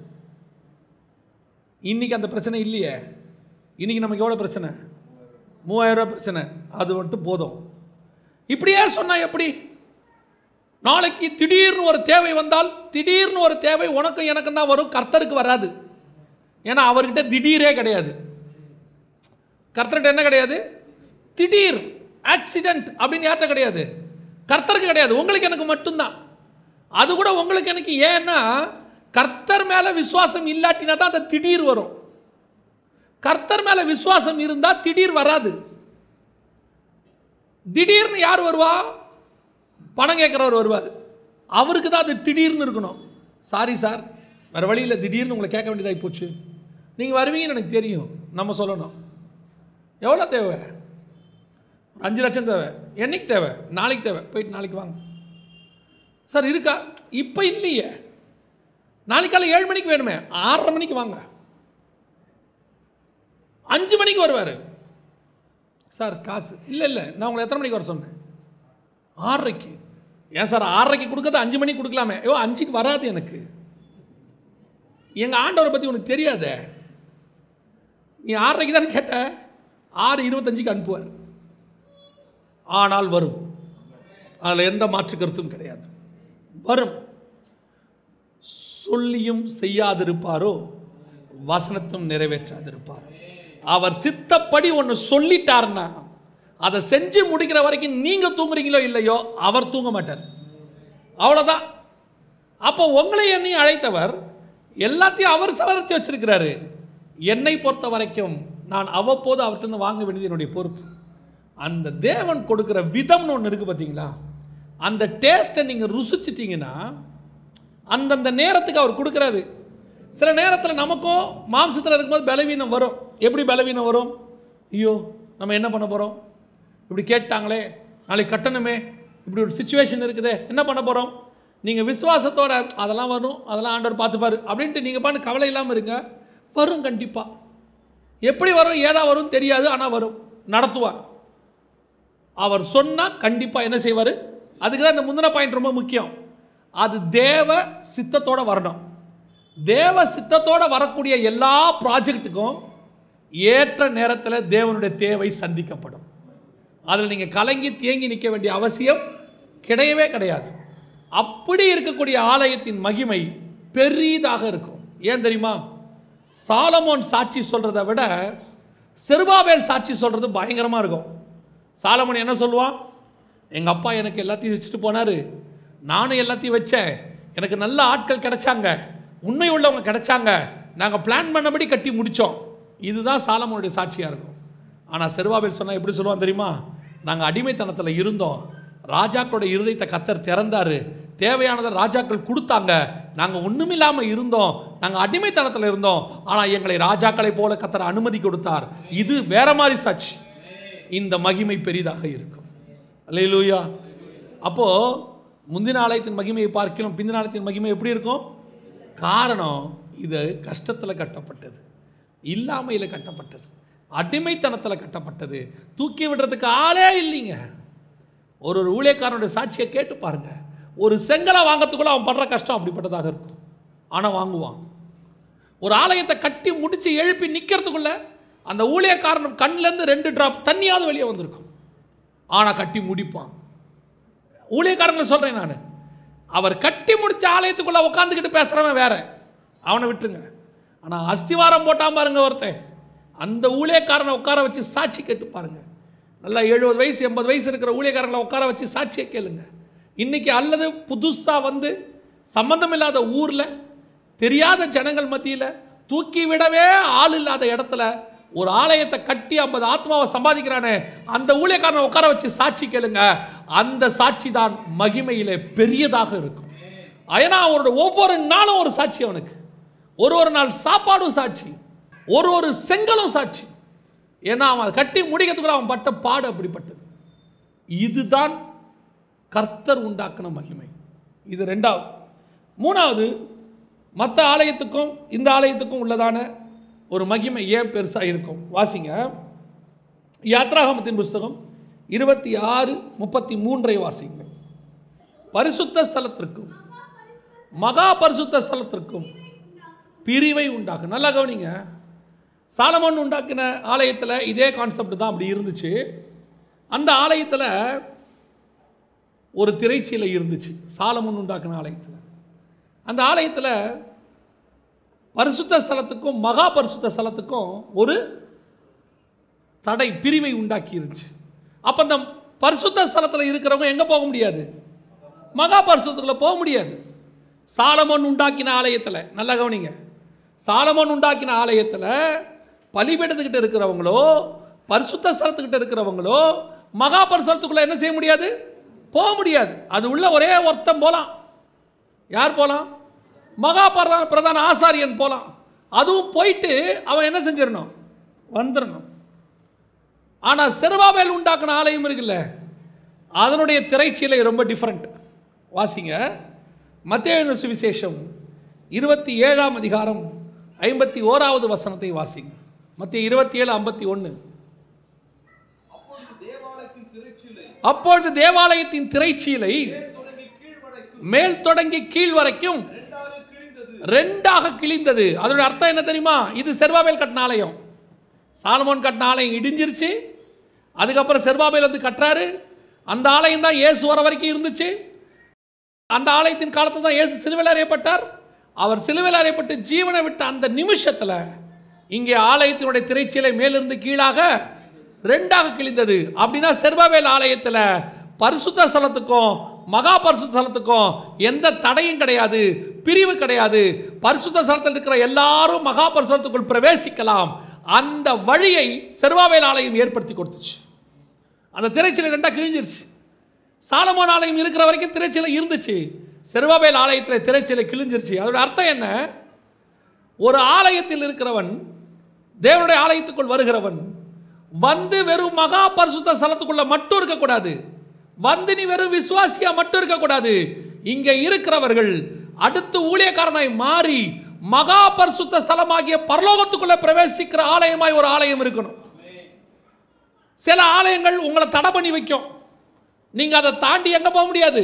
இன்றைக்கி அந்த பிரச்சனை இல்லையே இன்றைக்கி நமக்கு எவ்வளோ பிரச்சனை மூவாயிரரூவா பிரச்சனை அது மட்டும் போதும் இப்படியே சொன்னால் எப்படி நாளைக்கு திடீர்னு ஒரு தேவை வந்தால் திடீர்னு ஒரு தேவை உனக்கும் எனக்கும் தான் வரும் கர்த்தருக்கு வராது ஏன்னா அவர்கிட்ட திடீரே கிடையாது கர்த்தர்கிட்ட என்ன கிடையாது திடீர் ஆக்சிடென்ட் அப்படின்னு யார்கிட்ட கிடையாது கர்த்தருக்கு கிடையாது உங்களுக்கு எனக்கு மட்டும்தான் அது கூட உங்களுக்கு எனக்கு ஏன்னா கர்த்தர் மேலே விசுவாசம் இல்லாட்டினா தான் அந்த திடீர் வரும் கர்த்தர் மேலே விசுவாசம் இருந்தால் திடீர் வராது திடீர்னு யார் வருவா பணம் கேட்குறவர் வருவார் அவருக்கு தான் அது திடீர்னு இருக்கணும் சாரி சார் வேறு வழியில் திடீர்னு உங்களை கேட்க வேண்டியதாகி போச்சு நீங்கள் வருவீங்கன்னு எனக்கு தெரியும் நம்ம சொல்லணும் எவ்வளோ தேவை ஒரு அஞ்சு லட்சம் தேவை என்னைக்கு தேவை நாளைக்கு தேவை போயிட்டு நாளைக்கு வாங்க சார் இருக்கா இப்போ இல்லையே நாளைக்கு காலை ஏழு மணிக்கு வேணுமே ஆறரை மணிக்கு வாங்க அஞ்சு மணிக்கு வருவார் சார் காசு இல்லை இல்லை நான் உங்களை எத்தனை மணிக்கு வர சொன்னேன் ஆறரைக்கு ஏன் சார் ஆறரைக்கு கொடுக்கறது அஞ்சு மணிக்கு கொடுக்கலாமே ஐயோ அஞ்சுக்கு வராது எனக்கு எங்கள் ஆண்டவரை பற்றி உனக்கு தெரியாதே நீ ஆறரைக்கு தானே கேட்ட ஆறு இருபத்தஞ்சுக்கு அனுப்புவார் ஆனால் வரும் அதில் எந்த மாற்று கருத்தும் கிடையாது வரும் சொல்லியும் செய்யாதிருப்பாரோ வசனத்தும் நிறைவேற்றாதிருப்பார் அவர் சித்தப்படி ஒன்று சொல்லிட்டார்னா அதை செஞ்சு முடிக்கிற வரைக்கும் நீங்கள் தூங்குறீங்களோ இல்லையோ அவர் தூங்க மாட்டார் அவ்வளோதான் அப்போ உங்களை என்னையும் அழைத்தவர் எல்லாத்தையும் அவர் சவரிச்சு வச்சிருக்கிறாரு என்னை பொறுத்த வரைக்கும் நான் அவ்வப்போது அவர்கிட்ட வாங்க வேண்டியது என்னுடைய பொறுப்பு அந்த தேவன் கொடுக்குற விதம்னு ஒன்று இருக்குது பார்த்தீங்களா அந்த டேஸ்ட்டை நீங்கள் ருசிச்சிட்டிங்கன்னா அந்தந்த நேரத்துக்கு அவர் கொடுக்குறாரு சில நேரத்தில் நமக்கும் மாம்சத்தில் இருக்கும்போது பலவீனம் வரும் எப்படி பலவீனம் வரும் ஐயோ நம்ம என்ன பண்ண போகிறோம் இப்படி கேட்டாங்களே நாளைக்கு கட்டணுமே இப்படி ஒரு சுச்சுவேஷன் இருக்குதே என்ன பண்ண போகிறோம் நீங்கள் விசுவாசத்தோட அதெல்லாம் வரும் அதெல்லாம் ஆண்டவர் பார்த்துப்பாரு அப்படின்ட்டு நீங்கள் பாட்டு கவலை இல்லாமல் இருங்க வரும் கண்டிப்பாக எப்படி வரும் ஏதா வரும் தெரியாது ஆனால் வரும் நடத்துவார் அவர் சொன்னால் கண்டிப்பாக என்ன செய்வார் அதுக்கு தான் இந்த முந்தின பாயிண்ட் ரொம்ப முக்கியம் அது தேவ சித்தத்தோட வரணும் தேவ சித்தத்தோட வரக்கூடிய எல்லா ப்ராஜெக்ட்டுக்கும் ஏற்ற நேரத்தில் தேவனுடைய தேவை சந்திக்கப்படும் அதில் நீங்கள் கலங்கி தேங்கி நிற்க வேண்டிய அவசியம் கிடையவே கிடையாது அப்படி இருக்கக்கூடிய ஆலயத்தின் மகிமை பெரிதாக இருக்கும் ஏன் தெரியுமா சாலமோன் சாட்சி சொல்கிறத விட செருபாபேல் சாட்சி சொல்கிறது பயங்கரமாக இருக்கும் சாலமோன் என்ன சொல்லுவான் எங்கள் அப்பா எனக்கு எல்லாத்தையும் வச்சுட்டு போனார் நானும் எல்லாத்தையும் வச்சேன் எனக்கு நல்ல ஆட்கள் கிடைச்சாங்க உண்மை உள்ளவங்க கிடைச்சாங்க நாங்கள் பிளான் பண்ணபடி கட்டி முடித்தோம் இதுதான் சாலமோனுடைய சாட்சியாக இருக்கும் ஆனால் செருபாபேல் சொன்னால் எப்படி சொல்லுவான் தெரியுமா நாங்கள் அடிமைத்தனத்தில் இருந்தோம் ராஜாக்களோட இருதயத்தை கத்தர் திறந்தாரு தேவையானதை ராஜாக்கள் கொடுத்தாங்க நாங்கள் ஒன்றுமில்லாமல் இருந்தோம் நாங்கள் அடிமைத்தனத்தில் இருந்தோம் ஆனால் எங்களை ராஜாக்களைப் போல கத்தர் அனுமதி கொடுத்தார் இது வேற மாதிரி சாட்சி இந்த மகிமை பெரிதாக இருக்கும் அல்லேலூயா அப்போது முந்தின ஆலயத்தின் மகிமையை பார்க்கலாம் பிந்தின ஆலயத்தின் மகிமை எப்படி இருக்கும் காரணம் இது கஷ்டத்தில் கட்டப்பட்டது இல்லாமையில் கட்டப்பட்டது அடிமைத்தனத்தில் கட்டப்பட்டது தூக்கி விடுறதுக்கு ஆளே இல்லைங்க ஒரு ஒரு ஊழியக்காரனுடைய சாட்சியை கேட்டு பாருங்க ஒரு செங்கலை வாங்கறதுக்குள்ள அவன் படுற கஷ்டம் அப்படிப்பட்டதாக இருக்கும் ஆனால் வாங்குவான் ஒரு ஆலயத்தை கட்டி முடிச்சு எழுப்பி நிற்கிறதுக்குள்ள அந்த ஊழியக்காரன் கண்ணிலேருந்து ரெண்டு டிராப் தண்ணியாவது வெளியே வந்திருக்கும் ஆனால் கட்டி முடிப்பான் ஊழியக்காரங்களை சொல்கிறேன் நான் அவர் கட்டி முடிச்ச ஆலயத்துக்குள்ளே உட்காந்துக்கிட்டு பேசுகிறவன் வேற அவனை விட்டுருங்க ஆனால் அஸ்திவாரம் போட்டான் பாருங்க ஒருத்தன் அந்த ஊழியக்காரனை உட்கார வச்சு சாட்சி கேட்டு பாருங்க நல்லா எழுபது வயசு எண்பது வயசு இருக்கிற ஊழியக்காரங்களை உட்கார வச்சு சாட்சியை கேளுங்க இன்னைக்கு அல்லது புதுசாக வந்து சம்பந்தம் இல்லாத ஊரில் தெரியாத ஜனங்கள் மத்தியில் தூக்கி விடவே ஆள் இல்லாத இடத்துல ஒரு ஆலயத்தை கட்டி ஐம்பது ஆத்மாவை சம்பாதிக்கிறானே அந்த ஊழியக்காரனை உட்கார வச்சு சாட்சி கேளுங்க அந்த சாட்சி தான் மகிமையிலே பெரியதாக இருக்கும் ஏன்னா அவனோட ஒவ்வொரு நாளும் ஒரு சாட்சி அவனுக்கு ஒரு ஒரு நாள் சாப்பாடும் சாட்சி ஒரு ஒரு செங்கலும் சாட்சி ஏன்னா அவன் அதை கட்டி முடிக்கிறதுக்குள்ள அவன் பட்ட பாடு அப்படிப்பட்டது இதுதான் கர்த்தர் உண்டாக்கின மகிமை இது ரெண்டாவது மூணாவது மற்ற ஆலயத்துக்கும் இந்த ஆலயத்துக்கும் உள்ளதான ஒரு மகிமை ஏன் பெருசாக இருக்கும் வாசிங்க யாத்ராகமத்தின் புஸ்தகம் இருபத்தி ஆறு முப்பத்தி மூன்றை வாசிங்க பரிசுத்த ஸ்தலத்திற்கும் மகா பரிசுத்த ஸ்தலத்திற்கும் பிரிவை உண்டாக்கும் நல்லா கவனிங்க சாலமன் உண்டாக்கின ஆலயத்தில் இதே கான்செப்ட் தான் அப்படி இருந்துச்சு அந்த ஆலயத்தில் ஒரு திரைச்சீலை இருந்துச்சு சாலமன் உண்டாக்கின ஆலயத்தில் அந்த ஆலயத்தில் பரிசுத்த ஸ்தலத்துக்கும் மகா பரிசுத்த ஸ்தலத்துக்கும் ஒரு தடை பிரிவை உண்டாக்கி இருந்துச்சு அப்போ அந்த பரிசுத்த ஸ்தலத்தில் இருக்கிறவங்க எங்கே போக முடியாது மகா பரிசுத்தத்தில் போக முடியாது சாலமன் உண்டாக்கின ஆலயத்தில் நல்லா கவனிங்க சாலமன் உண்டாக்கின ஆலயத்தில் பலிபீடத்துக்கிட்ட இருக்கிறவங்களோ பரிசுத்த ஸ்தலத்துக்கிட்ட இருக்கிறவங்களோ மகா பரிசுத்தத்துக்குள்ளே என்ன செய்ய முடியாது போக முடியாது அது உள்ள ஒரே ஒருத்தன் போகலாம் யார் போகலாம் மகா பிரதான பிரதான ஆசாரியன் போகலாம் அதுவும் போயிட்டு அவன் என்ன செஞ்சிடணும் வந்துடணும் ஆனால் செருபாபேல் உண்டாக்குன ஆலயம் இருக்குல்ல அதனுடைய திரைச்சீலை ரொம்ப டிஃப்ரெண்ட் வாசிங்க மத்திய சுவிசேஷம் இருபத்தி ஏழாம் அதிகாரம் ஐம்பத்தி ஓராவது வசனத்தை வாசிங்க மத்திய இருபத்தி ஏழு ஐம்பத்தி ஒன்று அப்பொழுது தேவாலயத்தின் திரைச்சீலை அப்பொழுது தேவாலயத்தின் திரைச்சீலை மேல் தொடங்கி கீழ் வரைக்கும் மேல் தொடங்கி கீழ் வரைக்கும் இரண்டாக கிழிந்தது ரெண்டாக கிழிந்தது அதோட அர்த்தம் என்ன தெரியுமா இது செர்பாபேல் கட்டின ஆலயம் சாலமோன் கட்டின ஆலயம் இடிஞ்சிருச்சு அதுக்கப்புறம் செர்பாபேல் வந்து கட்டுறாரு அந்த ஆலயம் தான் இயேசு வர வரைக்கும் இருந்துச்சு அந்த ஆலயத்தின் காலத்தில் தான் இயேசு சிலுவையில் அறியப்பட்டார் அவர் சிலுவையில் அறையப்பட்டு ஜீவனை விட்ட அந்த நிமிஷத்தில் இங்கே ஆலயத்தினுடைய திரைச்சீலை மேலிருந்து கீழாக ரெண்டாக கிழிந்தது அப்படின்னா செர்பாவேல் ஆலயத்தில் பரிசுத்த ஸ்தலத்துக்கும் மகா பரிசுத்த ஸ்தலத்துக்கும் எந்த தடையும் கிடையாது பிரிவு கிடையாது பரிசுத்த ஸ்தலத்தில் இருக்கிற எல்லாரும் மகா பரிசுத்தத்துக்குள் பிரவேசிக்கலாம் அந்த வழியை செர்வாவேல் ஆலயம் ஏற்படுத்தி கொடுத்துச்சு அந்த திரைச்சீலை ரெண்டாக கிழிஞ்சிருச்சு சாலமோன் ஆலயம் இருக்கிற வரைக்கும் திரைச்சீலை இருந்துச்சு செருபாபேல் ஆலயத்தில் திரைச்சீலை கிழிஞ்சிருச்சு அதோட அர்த்தம் என்ன ஒரு ஆலயத்தில் இருக்கிறவன் தேவனுடைய ஆலயத்துக்குள் வருகிறவன் வந்து வெறும் மகா பரிசுத்த ஸ்தலத்துக்குள்ள மட்டும் இருக்கக்கூடாது வந்து நீ வெறும் விசுவாசியா மட்டும் இருக்கக்கூடாது இங்க இருக்கிறவர்கள் அடுத்து ஊழியக்காரனாய் மாறி மகா பரிசுத்த ஸ்தலமாகிய பரலோகத்துக்குள்ள பிரவேசிக்கிற ஆலயமாய் ஒரு ஆலயம் இருக்கணும் சில ஆலயங்கள் உங்களை தடை பண்ணி வைக்கும் நீங்கள் அதை தாண்டி எங்கே போக முடியாது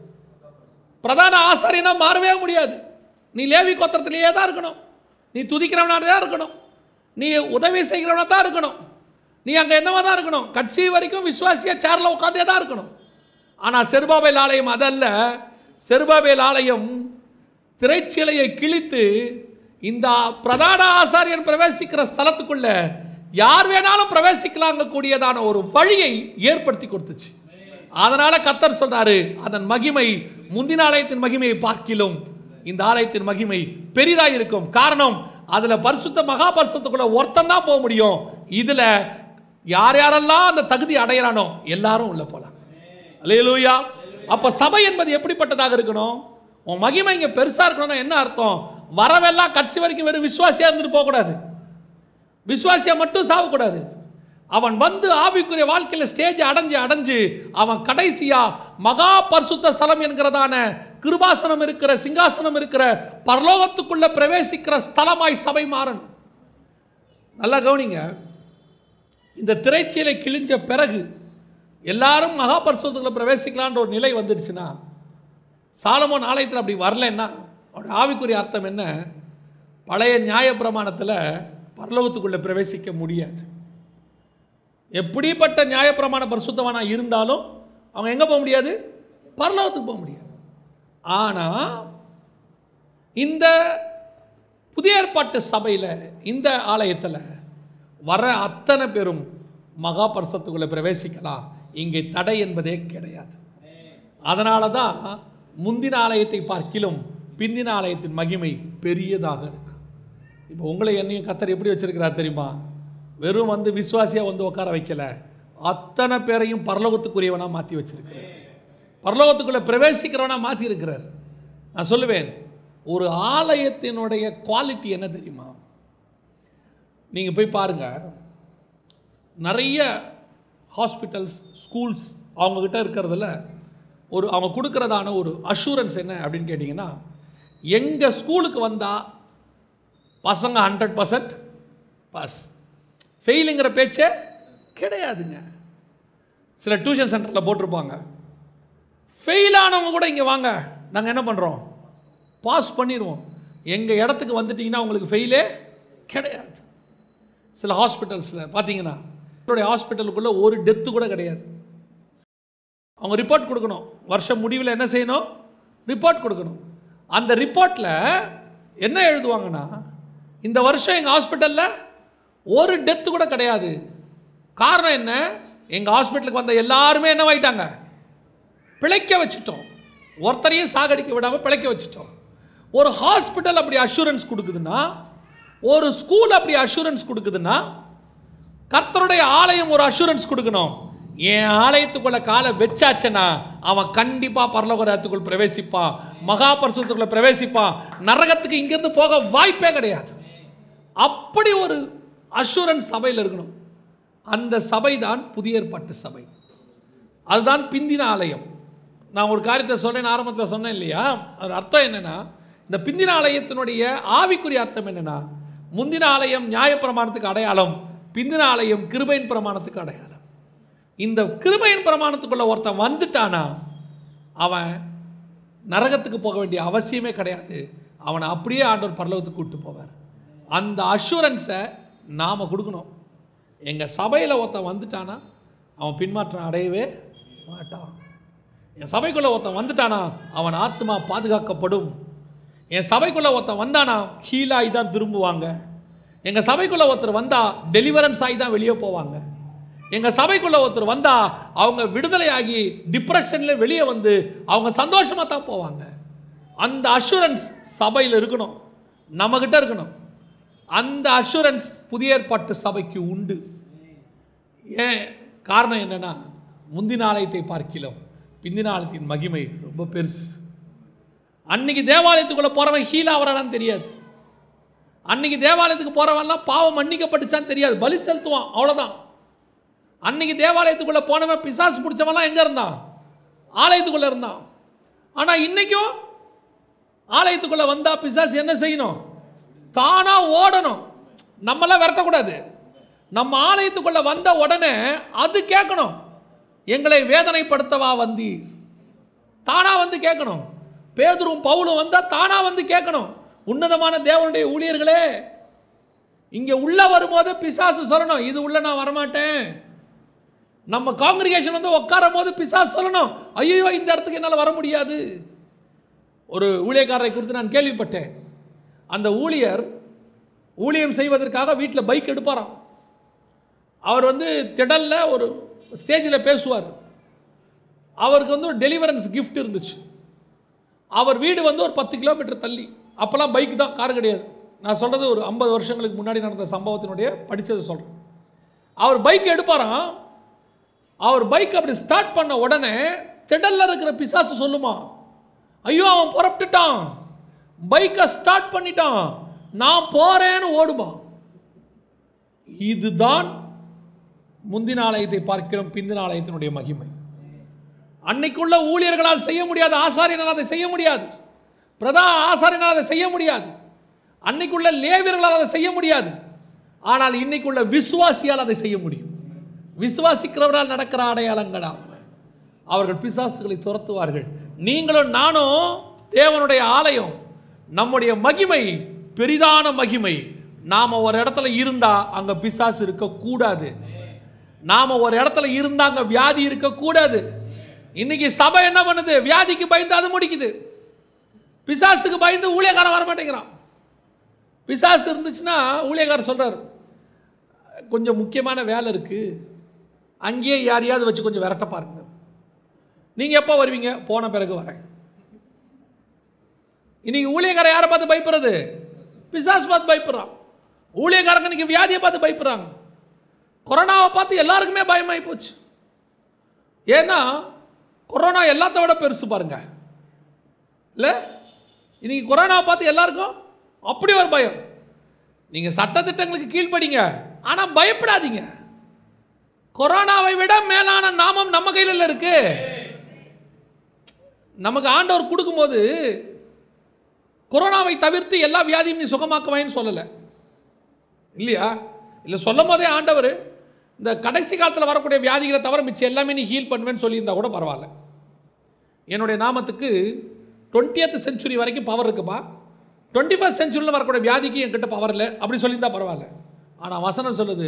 பிரதான ஆசாரியனா மாறவே முடியாது நீ லேவி கோத்திரத்திலேயே தான் இருக்கணும் நீ துதிக்கிறவனா தான் இருக்கணும் நீ உதவி செய்கிறவனா தான் இருக்கணும் நீ அங்கே என்னவா தான் இருக்கணும் கட்சி வரைக்கும் விசுவாசியா சேரில் உட்காந்தே தான் இருக்கணும் ஆனால் செருபாபேல் ஆலயம் அதல்ல செருபாபேல் ஆலயம் திரைச்சீலையை கிழித்து இந்த பிரதான ஆசாரியன் பிரவேசிக்கிற ஸ்தலத்துக்குள்ள யார் வேணாலும் பிரவேசிக்கலாங்க கூடியதான ஒரு வழியை ஏற்படுத்தி கொடுத்துச்சு அதனால கத்தர் சொல்றாரு அதன் மகிமை முந்தின ஆலயத்தின் மகிமையை பார்க்கிலும் இந்த ஆலயத்தின் மகிமை பெரிதா இருக்கும் காரணம் அதுல பரிசுத்த மகா பரிசுத்துக்குள்ள ஒருத்தன் தான் போக முடியும் இதுல யார் யாரெல்லாம் அந்த தகுதி அடையறானோ எல்லாரும் உள்ள போலாம் அல்லேலூயா அப்ப சபை என்பது எப்படிப்பட்டதாக இருக்கணும் உன் மகிமை இங்க பெருசா இருக்கணும்னா என்ன அர்த்தம் வரவெல்லாம் கட்சி வரைக்கும் வெறும் விசுவாசியா இருந்துட்டு போகக்கூடாது விசுவாசியா மட்டும் சாவக்கூடாது அவன் வந்து ஆவிக்குரிய வாழ்க்கையில் ஸ்டேஜ் அடைஞ்சு அடைஞ்சு அவன் கடைசியா மகா பரிசுத்த ஸ்தலம் என்கிறதான கிருபாசனம் இருக்கிற சிங்காசனம் இருக்கிற பரலோகத்துக்குள்ள பிரவேசிக்கிற ஸ்தலமாய் சபை மாறணும் நல்லா கவனிங்க இந்த திரைச்சீலை கிழிஞ்ச பிறகு எல்லாரும் மகா பரிசுத்துக்குள்ள பிரவேசிக்கலான்ற ஒரு நிலை வந்துடுச்சுன்னா சாலமோன் ஆலயத்தில் அப்படி வரலன்னா அவருடைய ஆவிக்குரிய அர்த்தம் என்ன பழைய நியாயப்பிரமாணத்தில் பரலோகத்துக்குள்ளே பிரவேசிக்க முடியாது எப்படிப்பட்ட நியாயப்பிரமாண பரிசுத்தவானா இருந்தாலும் அவங்க எங்கே போக முடியாது பரலோகத்துக்கு போக முடியாது ஆனால் இந்த புதிய ஏற்பாட்டு சபையில் இந்த ஆலயத்தில் வர அத்தனை பேரும் மகா பரிசுத்துக்குள்ளே பிரவேசிக்கலாம் இங்கே தடை என்பதே கிடையாது அதனால தான் முந்தின ஆலயத்தை பார்க்கிலும் பிந்தின ஆலயத்தின் மகிமை பெரியதாக இருக்கு இப்போ உங்களை என்னையும் கத்தர் எப்படி வச்சிருக்கிறார் தெரியுமா வெறும் வந்து விசுவாசியாக வந்து உட்கார வைக்கல அத்தனை பேரையும் பரலோகத்துக்குரியவனாக மாற்றி வச்சிருக்கிறார் பரலோகத்துக்குள்ளே பிரவேசிக்கிறவனா மாற்றி இருக்கிறார் நான் சொல்லுவேன் ஒரு ஆலயத்தினுடைய குவாலிட்டி என்ன தெரியுமா நீங்கள் போய் பாருங்கள் நிறைய ஹாஸ்பிட்டல்ஸ் ஸ்கூல்ஸ் அவங்கக்கிட்ட இருக்கிறதுல ஒரு அவங்க கொடுக்கறதான ஒரு அஷூரன்ஸ் என்ன அப்படின்னு கேட்டிங்கன்னா எங்கள் ஸ்கூலுக்கு வந்தால் பசங்க ஹண்ட்ரட் பர்சன்ட் பாஸ் ஃபெயிலுங்கிற பேச்சே கிடையாதுங்க சில டியூஷன் சென்டரில் போட்டிருப்பாங்க ஃபெயில் ஆனவங்க கூட இங்கே வாங்க நாங்கள் என்ன பண்ணுறோம் பாஸ் பண்ணிடுவோம் எங்கள் இடத்துக்கு வந்துட்டிங்கன்னா உங்களுக்கு ஃபெயிலே கிடையாது சில ஹாஸ்பிட்டல்ஸில் பார்த்தீங்கன்னா என்னுடைய ஹாஸ்பிட்டலுக்குள்ளே ஒரு டெத்து கூட கிடையாது அவங்க ரிப்போர்ட் கொடுக்கணும் வருஷம் முடிவில் என்ன செய்யணும் ரிப்போர்ட் கொடுக்கணும் அந்த ரிப்போர்ட்டில் என்ன எழுதுவாங்கன்னா இந்த வருஷம் எங்கள் ஹாஸ்பிட்டலில் ஒரு டெத்து கூட கிடையாது காரணம் என்ன எங்கள் ஹாஸ்பிட்டலுக்கு வந்த எல்லாருமே என்னவாயிட்டாங்க பிழைக்க வச்சுட்டோம் ஒருத்தரையும் சாகடிக்க விடாமல் பிழைக்க வச்சுட்டோம் ஒரு ஹாஸ்பிட்டல் அப்படி அஷூரன்ஸ் கொடுக்குதுன்னா ஒரு ஸ்கூல் அப்படி அஷூரன்ஸ் கொடுக்குதுன்னா கர்த்தருடைய ஆலயம் ஒரு அஷூரன்ஸ் கொடுக்கணும் என் ஆலயத்துக்குள்ள காலை வச்சாச்சுன்னா அவன் கண்டிப்பாக பரலோகத்துக்குள் பிரவேசிப்பான் மகா பரிசுத்துக்குள்ள பிரவேசிப்பான் நரகத்துக்கு இங்கிருந்து போக வாய்ப்பே கிடையாது அப்படி ஒரு அஷூரன்ஸ் சபையில் இருக்கணும் அந்த சபை தான் புதிய ஏற்பாட்டு சபை அதுதான் பிந்தின ஆலயம் நான் ஒரு காரியத்தை சொன்னேன் ஆரம்பத்தில் சொன்னேன் இல்லையா அது அர்த்தம் என்னென்னா இந்த பிந்தின ஆலயத்தினுடைய ஆவிக்குரிய அர்த்தம் என்னென்னா முந்தின ஆலயம் நியாயப்பிரமாணத்துக்கு அடையாளம் பிந்தின ஆலயம் கிருபையின் பிரமாணத்துக்கு அடையாளம் இந்த கிருபையின் பிரமாணத்துக்குள்ள ஒருத்தன் வந்துட்டானா அவன் நரகத்துக்கு போக வேண்டிய அவசியமே கிடையாது அவனை அப்படியே ஆண்டவர் பரலோகத்துக்கு கூப்பிட்டு போவார் அந்த அஷூரன்ஸை நாம் கொடுக்கணும் எங்கள் சபையில் ஒருத்தன் வந்துட்டானா அவன் பின்மாற்றம் அடையவே மாட்டான் என் சபைக்குள்ளே ஒருத்தன் வந்துட்டானா அவன் ஆத்மா பாதுகாக்கப்படும் என் சபைக்குள்ளே ஒருத்தன் வந்தானா ஹீலாகி தான் திரும்புவாங்க எங்கள் சபைக்குள்ளே ஒருத்தர் வந்தால் டெலிவரன்ஸ் ஆகி தான் வெளியே போவாங்க எங்கள் சபைக்குள்ளே ஒருத்தர் வந்தால் அவங்க விடுதலையாகி டிப்ரெஷனில் வெளியே வந்து அவங்க சந்தோஷமாக தான் போவாங்க அந்த அஷூரன்ஸ் சபையில் இருக்கணும் நம்மக்கிட்ட இருக்கணும் அந்த அஷூரன்ஸ் புதிய ஏற்பாட்டு சபைக்கு உண்டு ஏன் காரணம் என்னன்னா முந்தின ஆலயத்தை பார்க்கிலும் பிந்தின ஆலயத்தின் மகிமை ரொம்ப பெருசு அன்னைக்கு தேவாலயத்துக்குள்ளே போகிறவன் ஹீலா வரானான்னு தெரியாது அன்னைக்கு தேவாலயத்துக்கு போகிறவன்லாம் பாவம் மன்னிக்கப்பட்டுச்சான்னு தெரியாது பலி செலுத்துவான் அவ்வளோதான் அன்னைக்கு தேவாலயத்துக்குள்ளே போனவன் பிசாசு பிடிச்சவன்லாம் எங்கே இருந்தான் ஆலயத்துக்குள்ளே இருந்தான் ஆனால் இன்னைக்கும் ஆலயத்துக்குள்ளே வந்தால் பிசாசு என்ன செய்யணும் தானாக ஓடணும் நம்மளாம் விரட்டக்கூடாது நம்ம ஆலயத்துக்குள்ளே வந்த உடனே அது கேட்கணும் எங்களை வேதனைப்படுத்தவா வந்தீர் தானாக வந்து கேட்கணும் பேதுரும் பவுலும் வந்தால் தானாக வந்து கேட்கணும் உன்னதமான தேவனுடைய ஊழியர்களே இங்கே உள்ளே வரும்போது பிசாசு சொல்லணும் இது உள்ள நான் வரமாட்டேன் நம்ம காங்கிரிகேஷன் வந்து உட்காரும் போது பிசாசு சொல்லணும் ஐயோ இந்த இடத்துக்கு என்னால் வர முடியாது ஒரு ஊழியக்காரரை குறித்து நான் கேள்விப்பட்டேன் அந்த ஊழியர் ஊழியம் செய்வதற்காக வீட்டில் பைக் எடுப்பாராம் அவர் வந்து திடல்ல ஒரு ஸ்டேஜில் பேசுவார் அவருக்கு வந்து ஒரு டெலிவரன்ஸ் gift இருந்துச்சு அவர் வீடு வந்து ஒரு பத்து கிலோமீட்டர் தள்ளி அப்போல்லாம் பைக் தான் கார் கிடையாது நான் சொல்கிறது ஒரு ஐம்பது வருஷங்களுக்கு முன்னாடி நடந்த சம்பவத்தினுடைய படித்ததை சொல்கிறேன் அவர் பைக் எடுப்பாராம் அவர் பைக் அப்படி ஸ்டார்ட் பண்ண உடனே திடல்ல இருக்கிற பிசாசு சொல்லுமா ஐயோ அவன் புறப்பட்டுட்டான் பைக்கை ஸ்டார்ட் பண்ணிட்டான் நான் போறேன்னு ஓடுமா இதுதான் முந்தின ஆலயத்தை பார்க்கிறோம் பிந்தின ஆலயத்தினுடைய மகிமை அன்னைக்குள்ள ஊழியர்களால் செய்ய முடியாது ஆசாரியனால் அதை செய்ய முடியாது பிரதா ஆசாரியனால் அதை செய்ய முடியாது அன்னைக்குள்ள லேவியர்களால் அதை செய்ய முடியாது ஆனால் இன்னைக்குள்ள விசுவாசியால் அதை செய்ய முடியும் விசுவாசிக்கிறவரால் நடக்கிற அடையாளங்களா அவர்கள் பிசாசுகளை துரத்துவார்கள் நீங்களும் நானும் தேவனுடைய ஆலயம் நம்முடைய மகிமை பெரிதான மகிமை நாம ஒரு இடத்துல இருந்தா அங்க பிசாசு இருக்கக்கூடாது நாம ஒரு இடத்துல இருந்தா அங்க வியாதி இருக்கக்கூடாது இன்னைக்கு சபை என்ன பண்ணுது வியாதிக்கு பயந்து அது முடிக்குது பிசாசுக்கு பயந்து ஊழியக்காரன் வர மாட்டேங்கிறான் பிசாசு இருந்துச்சுன்னா ஊழியக்காரர் சொல்றாரு கொஞ்சம் முக்கியமான வேலை இருக்கு அங்கேயே யாரையாவது வச்சு கொஞ்சம் விரட்ட பாருங்க நீங்க எப்போ வருவீங்க போன பிறகு வரேன் இன்னைக்கு ஊழியக்கார யாரை பார்த்து பயப்படுறது பிசாஸ் பார்த்து பயப்படுறான் ஊழியக்காரங்க இன்னைக்கு வியாதியை பார்த்து பயப்படுறாங்க கொரோனாவை பார்த்து எல்லாருக்குமே பயமாகி போச்சு ஏன்னா கொரோனா எல்லாத்த விட பெருசு பாருங்க இல்லை இன்னைக்கு கொரோனாவை பார்த்து எல்லாருக்கும் அப்படி ஒரு பயம் நீங்கள் சட்டத்திட்டங்களுக்கு கீழ்ப்படிங்க ஆனால் பயப்படாதீங்க கொரோனாவை விட மேலான நாமம் நம்ம கையில் இருக்கு நமக்கு ஆண்டவர் கொடுக்கும்போது கொரோனாவை தவிர்த்து எல்லா வியாதியும் நீ சுகமாக்குவாயின்னு சொல்லலை இல்லையா இல்லை சொல்லும் போதே ஆண்டவர் இந்த கடைசி காலத்தில் வரக்கூடிய வியாதிகளை தவிர மிச்சம் எல்லாமே நீ ஹீல் பண்ணுவேன்னு சொல்லியிருந்தா கூட பரவாயில்ல என்னுடைய நாமத்துக்கு டுவெண்ட்டியத் செஞ்சுரி வரைக்கும் பவர் இருக்குப்பா டுவெண்ட்டி ஃபஸ்ட் செஞ்சுரியில் வரக்கூடிய வியாதிக்கு என்கிட்ட பவர் இல்லை அப்படி சொல்லியிருந்தா பரவாயில்ல ஆனால் வசனம் சொல்லுது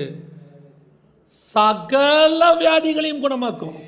சகல வியாதிகளையும் குணமாக்கும்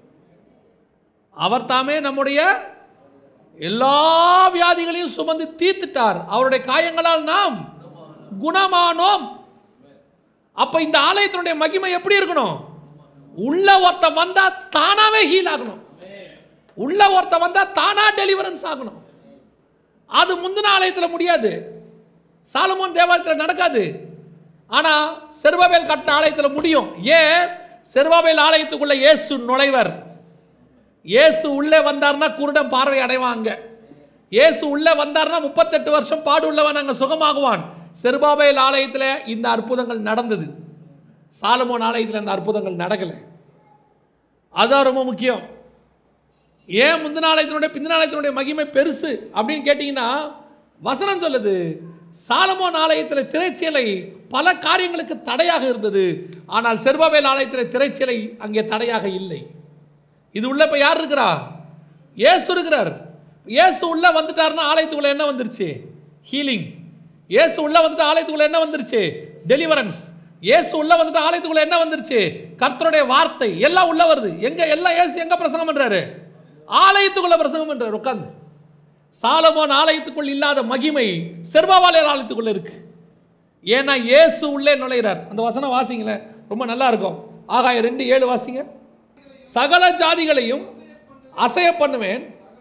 அவர் தாமே நம்முடைய எல்லா வியாதிகளையும் சுமந்து தீர்த்துட்டார் அவருடைய காயங்களால் நாம் குணமானோம் அப்ப இந்த ஆலயத்தினுடைய மகிமை எப்படி இருக்கணும் உள்ள ஒருத்த வந்தா தானாவே ஹீல் ஆகணும் உள்ள ஒருத்த வந்தா தானா டெலிவரன்ஸ் ஆகணும் அது முந்தின ஆலயத்தில் முடியாது சாலமோன் தேவாலயத்தில் நடக்காது ஆனா செருபாபேல் கட்டின ஆலயத்தில் முடியும் ஏன் செருபாபேல் ஆலயத்துக்குள்ள இயேசு நுழைவர் இயேசு உள்ளே வந்தார்னா குருடன் பார்வை அடைவாங்க இயேசு உள்ளே வந்தார்னா முப்பத்தெட்டு வருஷம் பாடு உள்ளவன் அங்கே சுகமாகுவான் செருபாபேல் ஆலயத்தில் இந்த அற்புதங்கள் நடந்தது சாலமோன் ஆலயத்தில் இந்த அற்புதங்கள் நடக்கலை அதுதான் ரொம்ப முக்கியம் ஏன் முந்தின ஆலயத்தினுடைய பிந்தின ஆலயத்தினுடைய மகிமை பெருசு அப்படின்னு கேட்டிங்கன்னா வசனம் சொல்லுது சாலமோன் ஆலயத்தில் திரைச்சீலை பல காரியங்களுக்கு தடையாக இருந்தது ஆனால் செருபாபேல் ஆலயத்தில் திரைச்சீலை அங்கே தடையாக இல்லை இது உள்ள இப்போ யார் இருக்கிறா இயேசு இருக்கிறார் இயேசு உள்ள வந்துட்டாருன்னா ஆலயத்துக்குள்ள என்ன வந்துருச்சு ஹீலிங் இயேசு உள்ள வந்துட்டு ஆலயத்துக்குள்ள என்ன வந்துருச்சு டெலிவரன்ஸ் இயேசு உள்ள வந்துட்டு ஆலயத்துக்குள்ள என்ன வந்துருச்சு கர்த்தருடைய வார்த்தை எல்லாம் உள்ள வருது எங்க எல்லாம் இயேசு எங்க பிரசங்கம் பண்றாரு ஆலயத்துக்குள்ள பிரசங்கம் பண்றாரு உட்காந்து சாலமோன் ஆலயத்துக்குள் இல்லாத மகிமை செர்பாபாலேர் ஆலயத்துக்குள்ள இருக்கு ஏன்னா இயேசு உள்ளே நுழைகிறார் அந்த வசனம் வாசிங்களேன் ரொம்ப நல்லா இருக்கும் ஆகாயம் ரெண்டு ஏழு வாசிங்க சகல ஜாதிகளையும் அசைய பண்ணுவேன்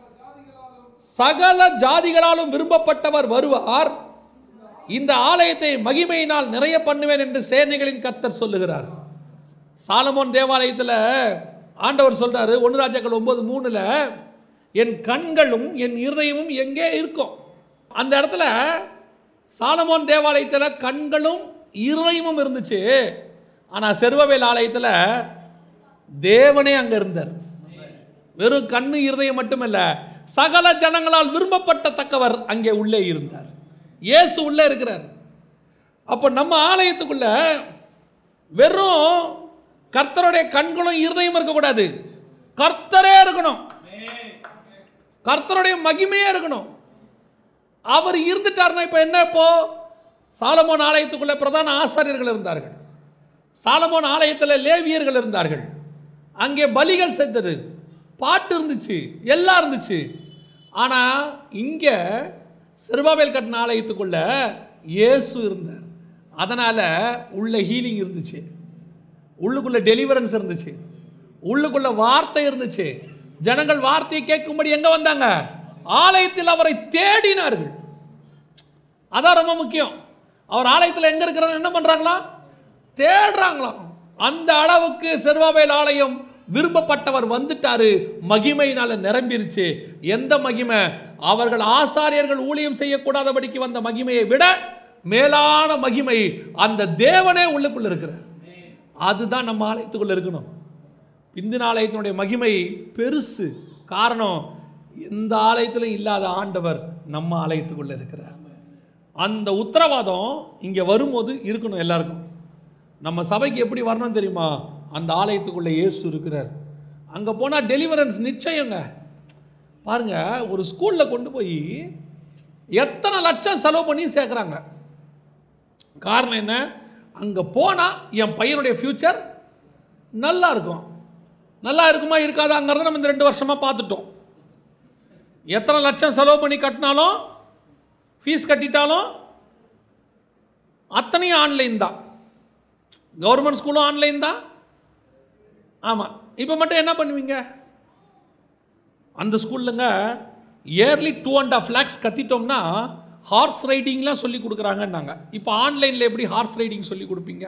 சகல ஜாதிகளாலும் விரும்பப்பட்டவர் வருவார் இந்த ஆலயத்தை மகிமையினால் நிறைய பண்ணுவேன் என்று சேனைகளின் கர்த்தர் சொல்லுகிறார் சாலமோன் தேவாலயத்தில் ஆண்டவர் சொல்றாரு ஒன்று ராஜாக்கள் ஒன்பது மூணுல என் கண்களும் என் இருதயமும் எங்கே இருக்கும் அந்த இடத்துல சாலமோன் தேவாலயத்தில் கண்களும் இருதயமும் இருந்துச்சு ஆனால் செருவவேல் ஆலயத்தில் தேவனே அங்கே இருந்தார் வெறும் கண்ணு இருதயம் மட்டுமல்ல சகல ஜனங்களால் விரும்பப்பட்டத்தக்கவர் அங்கே உள்ளே இருந்தார் இயேசு உள்ளே இருக்கிறார் அப்போ நம்ம ஆலயத்துக்குள்ள வெறும் கர்த்தருடைய கண்களும் இருதயம் இருக்கக்கூடாது கர்த்தரே இருக்கணும் கர்த்தருடைய மகிமையே இருக்கணும் அவர் இருந்துட்டார்னா இப்போ என்ன இப்போ சாலமோன் ஆலயத்துக்குள்ள பிரதான ஆசாரியர்கள் இருந்தார்கள் சாலமோன் ஆலயத்தில் லேவியர்கள் இருந்தார்கள் அங்கே பலிகள் செஞ்சது பாட்டு இருந்துச்சு எல்லாம் இருந்துச்சு ஆனால் இங்கே சிறுபாவேல் கட்டின ஆலயத்துக்குள்ள இயேசு இருந்தார் அதனால் உள்ள ஹீலிங் இருந்துச்சு உள்ளுக்குள்ள டெலிவரன்ஸ் இருந்துச்சு உள்ளுக்குள்ள வார்த்தை இருந்துச்சு ஜனங்கள் வார்த்தையை கேட்கும்படி எங்க வந்தாங்க ஆலயத்தில் அவரை தேடினார்கள் அதான் ரொம்ப முக்கியம் அவர் ஆலயத்தில் எங்க இருக்கிறார் என்ன பண்றாங்களா தேடுறாங்களாம் அந்த அளவுக்கு செருவாவேல் ஆலயம் விரும்பப்பட்டவர் வந்துட்டாரு மகிமையினால நிரம்பிருச்சு எந்த மகிமை அவர்கள் ஆசாரியர்கள் ஊழியம் செய்யக்கூடாதபடிக்கு வந்த மகிமையை விட மேலான மகிமை அந்த தேவனே உள்ளுக்குள்ள இருக்கிறார் அதுதான் நம்ம ஆலயத்துக்குள்ள இருக்கணும் பிந்தின ஆலயத்தினுடைய மகிமை பெருசு காரணம் எந்த ஆலயத்திலும் இல்லாத ஆண்டவர் நம்ம ஆலயத்துக்குள்ள இருக்கிறார் அந்த உத்தரவாதம் இங்கே வரும்போது இருக்கணும் எல்லாருக்கும் நம்ம சபைக்கு எப்படி வரணும் தெரியுமா அந்த ஆலயத்துக்குள்ள இயேசு இருக்கிறார் அங்கே போனால் டெலிவரன்ஸ் நிச்சயங்க பாருங்க ஒரு ஸ்கூலில் கொண்டு போய் எத்தனை லட்சம் செலவு பண்ணி சேர்க்குறாங்க காரணம் என்ன அங்கே போனால் என் பையனுடைய ஃப்யூச்சர் நல்லா இருக்கும் நல்லா இருக்குமா இருக்காதாங்கிறத நம்ம இந்த ரெண்டு வருஷமாக பார்த்துட்டோம் எத்தனை லட்சம் செலவு பண்ணி கட்டினாலும் ஃபீஸ் கட்டிட்டாலும் அத்தனையும் ஆன்லைன் தான் கவர்மெண்ட் ஸ்கூலும் ஆன்லைன் தான் ஆமாம் இப்போ மட்டும் என்ன பண்ணுவீங்க அந்த ஸ்கூல்லங்க yearly two and half lakhs கத்திட்டோம்னா ஹார்ஸ் ரைடிங்லாம் சொல்லி கொடுக்குறாங்கன்னாங்க இப்போ ஆன்லைனில் எப்படி ஹார்ஸ் ரைடிங் சொல்லி கொடுப்பீங்க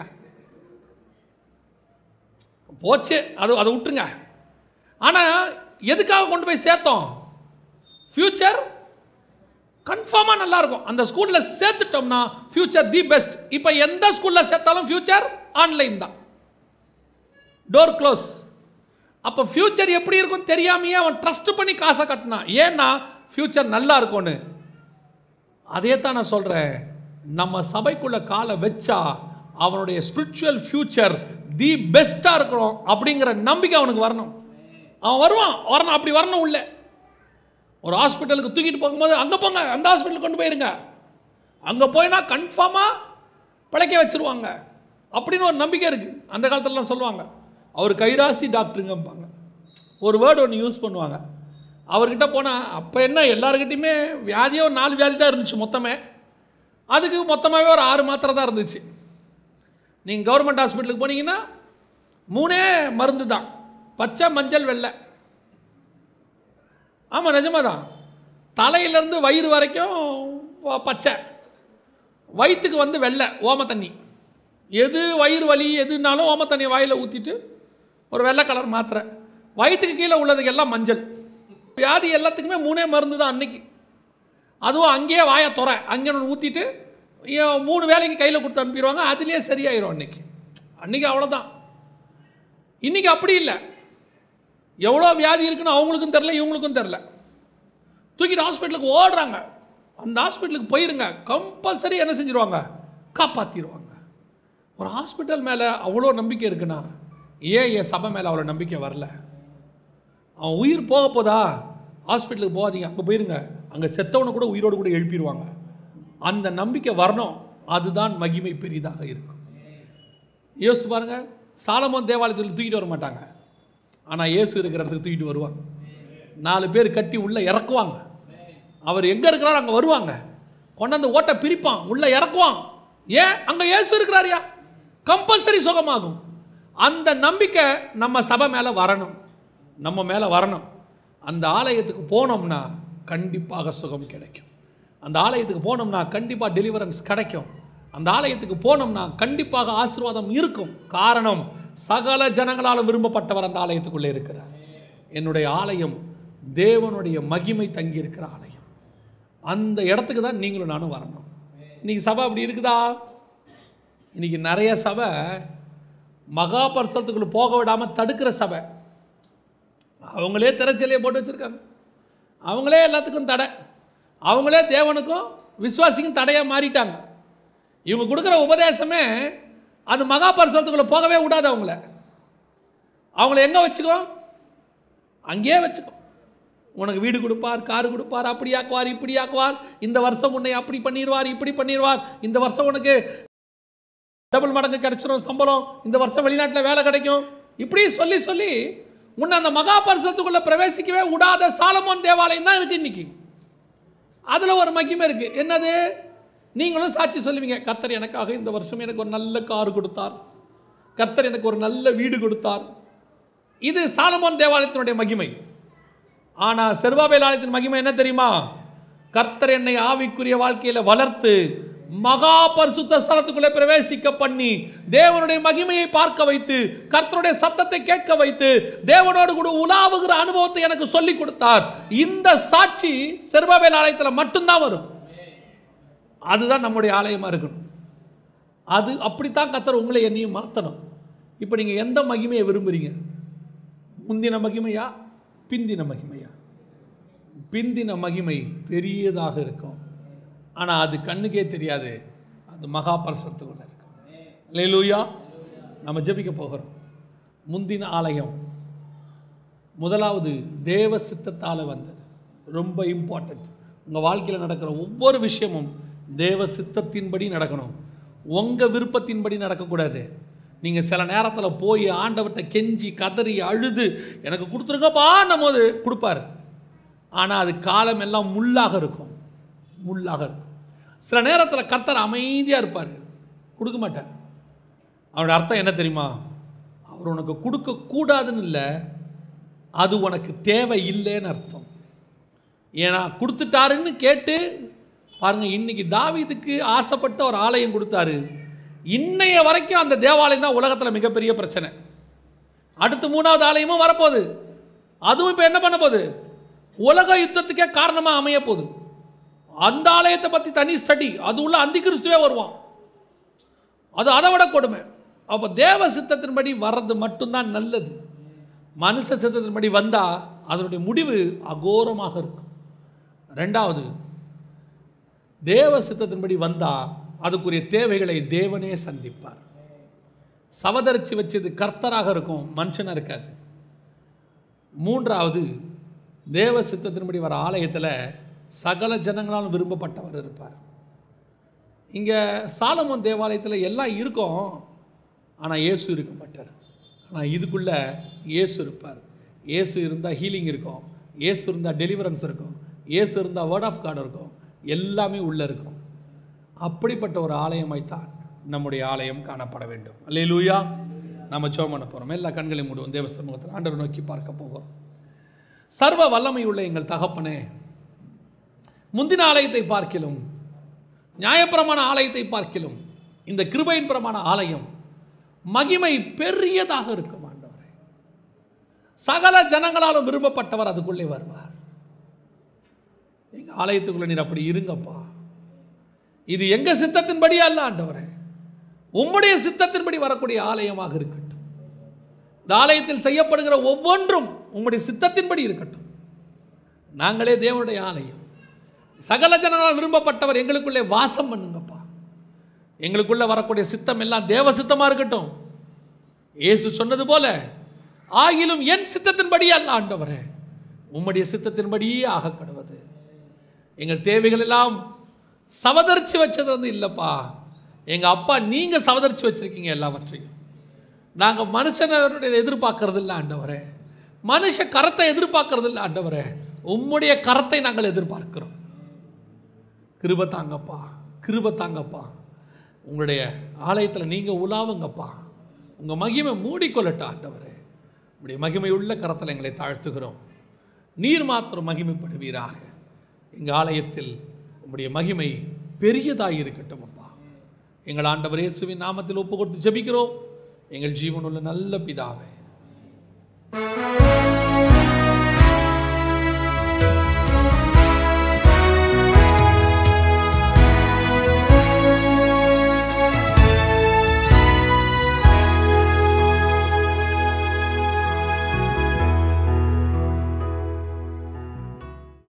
போச்சு அது அதை விட்டுருங்க ஆனால் எதுக்காக கொண்டு போய் சேர்த்தோம் ஃப்யூச்சர் கன்ஃபார்மாக நல்லா இருக்கும் அந்த ஸ்கூலில் சேர்த்துட்டோம்னா ஃப்யூச்சர் தி பெஸ்ட் இப்போ எந்த ஸ்கூலில் சேர்த்தாலும் ஃப்யூச்சர் ஆன்லைன் தான் டோர் க்ளோஸ் அப்போ ஃப்யூச்சர் எப்படி இருக்கும் தெரியாமையே அவன் ட்ரஸ்ட் பண்ணி காசை கட்டினான் ஏன்னா ஃப்யூச்சர் நல்லா இருக்கும்னு அதே தான் நான் சொல்கிறேன் நம்ம சபைக்குள்ள காலை வச்சா அவனுடைய ஸ்பிரிச்சுவல் ஃப்யூச்சர் தி பெஸ்ட்டாக இருக்கிறோம் அப்படிங்கிற நம்பிக்கை அவனுக்கு வரணும் அவன் வருவான் வரணும் அப்படி வரணும் உள்ள ஒரு ஹாஸ்பிட்டலுக்கு தூக்கிட்டு போகும்போது அங்கே போங்க அந்த ஹாஸ்பிட்டலுக்கு கொண்டு போயிருங்க அங்கே போயினா கன்ஃபார்மாக பிழைக்க வச்சிருவாங்க அப்படின்னு ஒரு நம்பிக்கை இருக்குது அந்த காலத்துலலாம் சொல்லுவாங்க அவர் கைராசி டாக்டருங்கம்பாங்க ஒரு வேர்டு ஒன்று யூஸ் பண்ணுவாங்க அவர்கிட்ட போனால் அப்போ என்ன எல்லாருக்கிட்டையுமே வியாதியே ஒரு நாலு வியாதி தான் இருந்துச்சு மொத்தமே அதுக்கு மொத்தமாகவே ஒரு ஆறு மாத்திரை தான் இருந்துச்சு நீங்கள் கவர்மெண்ட் ஹாஸ்பிட்டலுக்கு போனீங்கன்னா மூணே மருந்து தான் பச்சை மஞ்சள் வெள்ளை ஆமாம் நிஜமாக தான் தலையிலேருந்து வயிறு வரைக்கும் ப- பச்சை வயிற்றுக்கு வந்து வெள்ளை ஓம தண்ணி எது வயிறு வலி எதுனாலும் ஓம தண்ணி வாயில் ஊற்றிட்டு ஒரு வெள்ளை கலர் மாத்திரை வயிற்றுக்கு கீழே உள்ளதுக்கு எல்லாம் மஞ்சள் வியாதி எல்லாத்துக்குமே மூணே மருந்து தான் அன்னைக்கு அதுவும் அங்கேயே வாயை துற அங்கே ஒன்று ஊற்றிட்டு மூணு வேலைக்கு கையில் கொடுத்து அனுப்பிடுவாங்க அதுலேயே சரியாயிரும் அன்னைக்கு அன்னைக்கு அவ்வளோதான் இன்னைக்கு அப்படி இல்லை எவ்வளோ வியாதி இருக்குன்னு அவங்களுக்கும் தெரில இவங்களுக்கும் தெரில தூக்கிட்டு ஹாஸ்பிட்டலுக்கு ஓடுறாங்க அந்த ஹாஸ்பிட்டலுக்கு போயிருங்க கம்பல்சரி என்ன செஞ்சிருவாங்க காப்பாற்றிடுவாங்க ஒரு ஹாஸ்பிட்டல் மேலே அவ்வளோ நம்பிக்கை இருக்குன்னா ஏன் என் சபை மேலே அவ்வளோ நம்பிக்கை வரல அவன் உயிர் போக போதா ஹாஸ்பிட்டலுக்கு போகாதீங்க அங்கே போயிருங்க அங்கே செத்தவனை கூட உயிரோடு கூட எழுப்பிடுவாங்க அந்த நம்பிக்கை வரணும் அதுதான் மகிமை பெரிதாக இருக்கும் யோசிச்சு பாருங்க சாலமோன் தேவாலயத்தில் தூக்கிட்டு வர மாட்டாங்க ஆனால் இயேசு இருக்கிற இடத்துக்கு தூக்கிட்டு வருவாங்க நாலு பேர் கட்டி உள்ளே இறக்குவாங்க அவர் எங்கே இருக்கிறாரோ அங்கே வருவாங்க கொண்டாந்து ஓட்டை பிரிப்பான் உள்ளே இறக்குவான் ஏன் அங்கே இயேசு இருக்கிறாரியா கம்பல்சரி சுகமாகும் அந்த நம்பிக்கை நம்ம சபை மேலே வரணும் நம்ம மேலே வரணும் அந்த ஆலயத்துக்கு போனோம்னா கண்டிப்பாக சுகம் கிடைக்கும் அந்த ஆலயத்துக்கு போனோம்னா கண்டிப்பாக டெலிவரன்ஸ் கிடைக்கும் அந்த ஆலயத்துக்கு போனோம்னா கண்டிப்பாக ஆசீர்வாதம் இருக்கும் காரணம் சகல ஜனங்களால் விரும்பப்பட்டவர் அந்த ஆலயத்துக்குள்ளே இருக்கிறார் என்னுடைய ஆலயம் தேவனுடைய மகிமை தங்கி இருக்கிற ஆலயம் அந்த இடத்துக்கு தான் நீங்களும் நானும் வரணும் இன்னைக்கு சபை அப்படி இருக்குதா இன்னைக்கு நிறைய சபை மகா பரிசலத்துக்குள்ள போக விடாமல் தடுக்கிற சபை அவங்களே திரைச்சலையை போட்டு வச்சுருக்காங்க அவங்களே எல்லாத்துக்கும் தடை அவங்களே தேவனுக்கும் விசுவாசிக்கும் தடையாக மாறிட்டாங்க இவங்க கொடுக்குற உபதேசமே அது மகா பரிசலத்துக்குள்ளே போகவே விடாது அவங்கள அவங்கள எங்கே வச்சுக்கோ அங்கேயே வச்சுக்கோ உனக்கு வீடு கொடுப்பார் கார் கொடுப்பார் அப்படி ஆக்குவார் இப்படி ஆக்குவார் இந்த வருஷம் உன்னை அப்படி பண்ணிடுவார் இப்படி பண்ணிடுவார் இந்த வருஷம் உனக்கு டபுள் மடங்கு கிடைச்சிரும் சம்பளம் இந்த வருஷம் வெளிநாட்டில் வேலை கிடைக்கும் இப்படி சொல்லி சொல்லி உன்னை அந்த மகா பரிசத்துக்குள்ளே பிரவேசிக்கவே விடாத சாலமோன் தேவாலயம் தான் இருக்குது இன்னைக்கு அதில் ஒரு மகிமை இருக்குது என்னது நீங்களும் சாட்சி சொல்லுவீங்க கர்த்தர் எனக்காக இந்த வருஷம் எனக்கு ஒரு நல்ல கார் கொடுத்தார் கர்த்தர் எனக்கு ஒரு நல்ல வீடு கொடுத்தார் இது சாலமோன் தேவாலயத்தினுடைய மகிமை ஆனால் செருபாபேல் ஆலயத்தின் மகிமை என்ன தெரியுமா கர்த்தர் என்னை ஆவிக்குரிய வாழ்க்கையில் வளர்த்து மகா பரிசுத்த ஸ்தலத்துக்குள்ளே பிரவேசிக்க பண்ணி தேவனுடைய மகிமையை பார்க்க வைத்து கர்த்தருடைய சத்தத்தை கேட்க வைத்து தேவனோடு கூட உலாவுகிற அனுபவத்தை எனக்கு சொல்லி கொடுத்தார் இந்த சாட்சி செருபாபேல் ஆலயத்தில் மட்டும்தான் வரும் அதுதான் நம்முடைய ஆலயமாக இருக்கணும் அது அப்படித்தான் கர்த்தர் உங்களை என்னையும் மாற்றணும் இப்போ நீங்கள் எந்த மகிமையை விரும்புகிறீங்க முந்தின மகிமையா பிந்தின மகிமையா பிந்தின மகிமை பெரியதாக இருக்கும் ஆனால் அது கண்ணுக்கே தெரியாது அது மகா பரிசத்துக்குள்ள இருக்கும் லேலூயா நம்ம ஜெபிக்க போகிறோம் முந்தின ஆலயம் முதலாவது தேவ சித்தத்தால் வந்தது ரொம்ப இம்பார்ட்டண்ட் உங்கள் வாழ்க்கையில் நடக்கிற ஒவ்வொரு விஷயமும் தேவ சித்தத்தின்படி நடக்கணும் உங்கள் விருப்பத்தின்படி நடக்கக்கூடாது நீங்கள் சில நேரத்தில் போய் ஆண்டவர்கிட்ட கெஞ்சி கதறி அழுது எனக்கு கொடுத்துருங்கப்பான்னும் போது கொடுப்பாரு ஆனால் அது காலம் எல்லாம் முள்ளாக இருக்கும் முள்ளாக இருக்கும் சில நேரத்தில் கர்த்தர் அமைதியாக இருப்பார் கொடுக்க மாட்டார் அவரோட அர்த்தம் என்ன தெரியுமா அவர் உனக்கு கொடுக்கக்கூடாதுன்னு இல்லை அது உனக்கு தேவை இல்லைன்னு அர்த்தம் ஏன்னா கொடுத்துட்டாருன்னு கேட்டு பாருங்க இன்னைக்கு தாவீதுக்கு ஆசைப்பட்ட ஒரு ஆலயம் கொடுத்தாரு இன்னைய வரைக்கும் அந்த தேவாலயம் தான் உலகத்தில் மிகப்பெரிய பிரச்சனை அடுத்து மூணாவது ஆலயமும் வரப்போகுது அதுவும் இப்போ என்ன பண்ண போகுது உலக யுத்தத்துக்கே காரணமாக அமைய போகுது அந்த ஆலயத்தை பற்றி தனி ஸ்டடி அது உள்ள அந்தி கிறிஸ்துவே வருவான் அது அதை விட கொடுமை அப்போ தேவ சித்தத்தின்படி வர்றது மட்டும்தான் நல்லது மனுஷ சித்தத்தின்படி வந்தால் அதனுடைய முடிவு அகோரமாக இருக்கும் ரெண்டாவது தேவ சித்தத்தின்படி வந்தால் அதுக்குரிய தேவைகளை தேவனே சந்திப்பார் சவதரிச்சு வச்சது கர்த்தராக இருக்கும் மனுஷனாக இருக்காது மூன்றாவது தேவ சித்தத்தின்படி வர ஆலயத்தில் சகல ஜனங்களாலும் விரும்பப்பட்டவர் இருப்பார் இங்கே சாலமோன் தேவாலயத்தில் எல்லாம் இருக்கும் ஆனால் இயேசு இருக்க மாட்டார் ஆனால் இதுக்குள்ளே இயேசு இருப்பார் இயேசு இருந்தால் ஹீலிங் இருக்கும் இயேசு இருந்தால் டெலிவரன்ஸ் இருக்கும் இயேசு இருந்தால் வேர்ட் ஆஃப் கார்டு இருக்கும் எல்லாமே உள்ளே இருக்கும் அப்படிப்பட்ட ஒரு ஆலயமாய்த்தான் நம்முடைய ஆலயம் காணப்பட வேண்டும் அல்லேலூயா நம்ம ஜெபம் பண்ண போகிறோம் எல்லா கண்களையும் மூடுவோம் தேவ சமூகத்தில் ஆண்டவர் நோக்கி பார்க்க போகிறோம் சர்வ வல்லமை உள்ள எங்கள் தகப்பனே முந்தின ஆலயத்தை பார்க்கிலும் நியாயப்பிரமாண ஆலயத்தை பார்க்கிலும் இந்த கிருபையின் பிரமாண ஆலயம் மகிமை பெரியதாக இருக்கும் ஆண்டவரே சகல ஜனங்களாலும் விரும்பப்பட்டவர் அதுக்குள்ளே வருவார் எங்க ஆலயத்துக்குள்ள நீர் அப்படி இருங்கப்பா இது எங்க சித்தத்தின்படி அல்ல ஆண்டவரே உம்முடைய சித்தத்தின்படி வரக்கூடிய ஆலயமாக இருக்கட்டும் இந்த ஆலயத்தில் செய்யப்படுகிற ஒவ்வொன்றும் உம்முடைய சித்தத்தின்படி இருக்கட்டும் நாங்களே தேவனுடைய ஆலயம் சகல ஜனங்களால் விரும்பப்பட்டவர் எங்களுக்குள்ளே வாசம் பண்ணுங்கப்பா எங்களுக்குள்ளே வரக்கூடிய சித்தம் எல்லாம் தேவ சித்தமாக இருக்கட்டும் இயேசு சொன்னது போல ஆகிலும் என் சித்தத்தின்படி அல்ல ஆண்டவரே உம்முடைய சித்தத்தின்படியே ஆக கடவுது எங்கள் தேவைகள் எல்லாம் சவதரிச்சு வச்சது வந்து இல்லைப்பா எங்கள் அப்பா நீங்கள் சவதரிச்சு வச்சுருக்கீங்க எல்லாவற்றையும் நாங்கள் மனுஷனுடைய எதிர்பார்க்கறது இல்லை ஆண்டவரே மனுஷ கரத்தை எதிர்பார்க்கறது இல்லை ஆண்டவரே உம்முடைய கரத்தை நாங்கள் எதிர்பார்க்கிறோம் கிருப தாங்கப்பா கிருப தாங்கப்பா உங்களுடைய ஆலயத்தில் நீங்கள் உலாவுங்கப்பா உங்கள் மகிமை மூடிக்கொள்ளட்டும் ஆண்டவரே உங்களுடைய மகிமையுள்ள கரத்தில் எங்களை தாழ்த்துகிறோம் நீர் மாத்திரம் மகிமைப்படுவீராக எங்கள் ஆலயத்தில் உம்முடைய மகிமை பெரியதாய் இருக்கட்டும் அப்பா எங்கள் ஆண்டவர் இயேசுவின் நாமத்தில் ஒப்பு கொடுத்து ஜெபிக்கிறோம் எங்கள் ஜீவனுள்ள நல்ல பிதாவே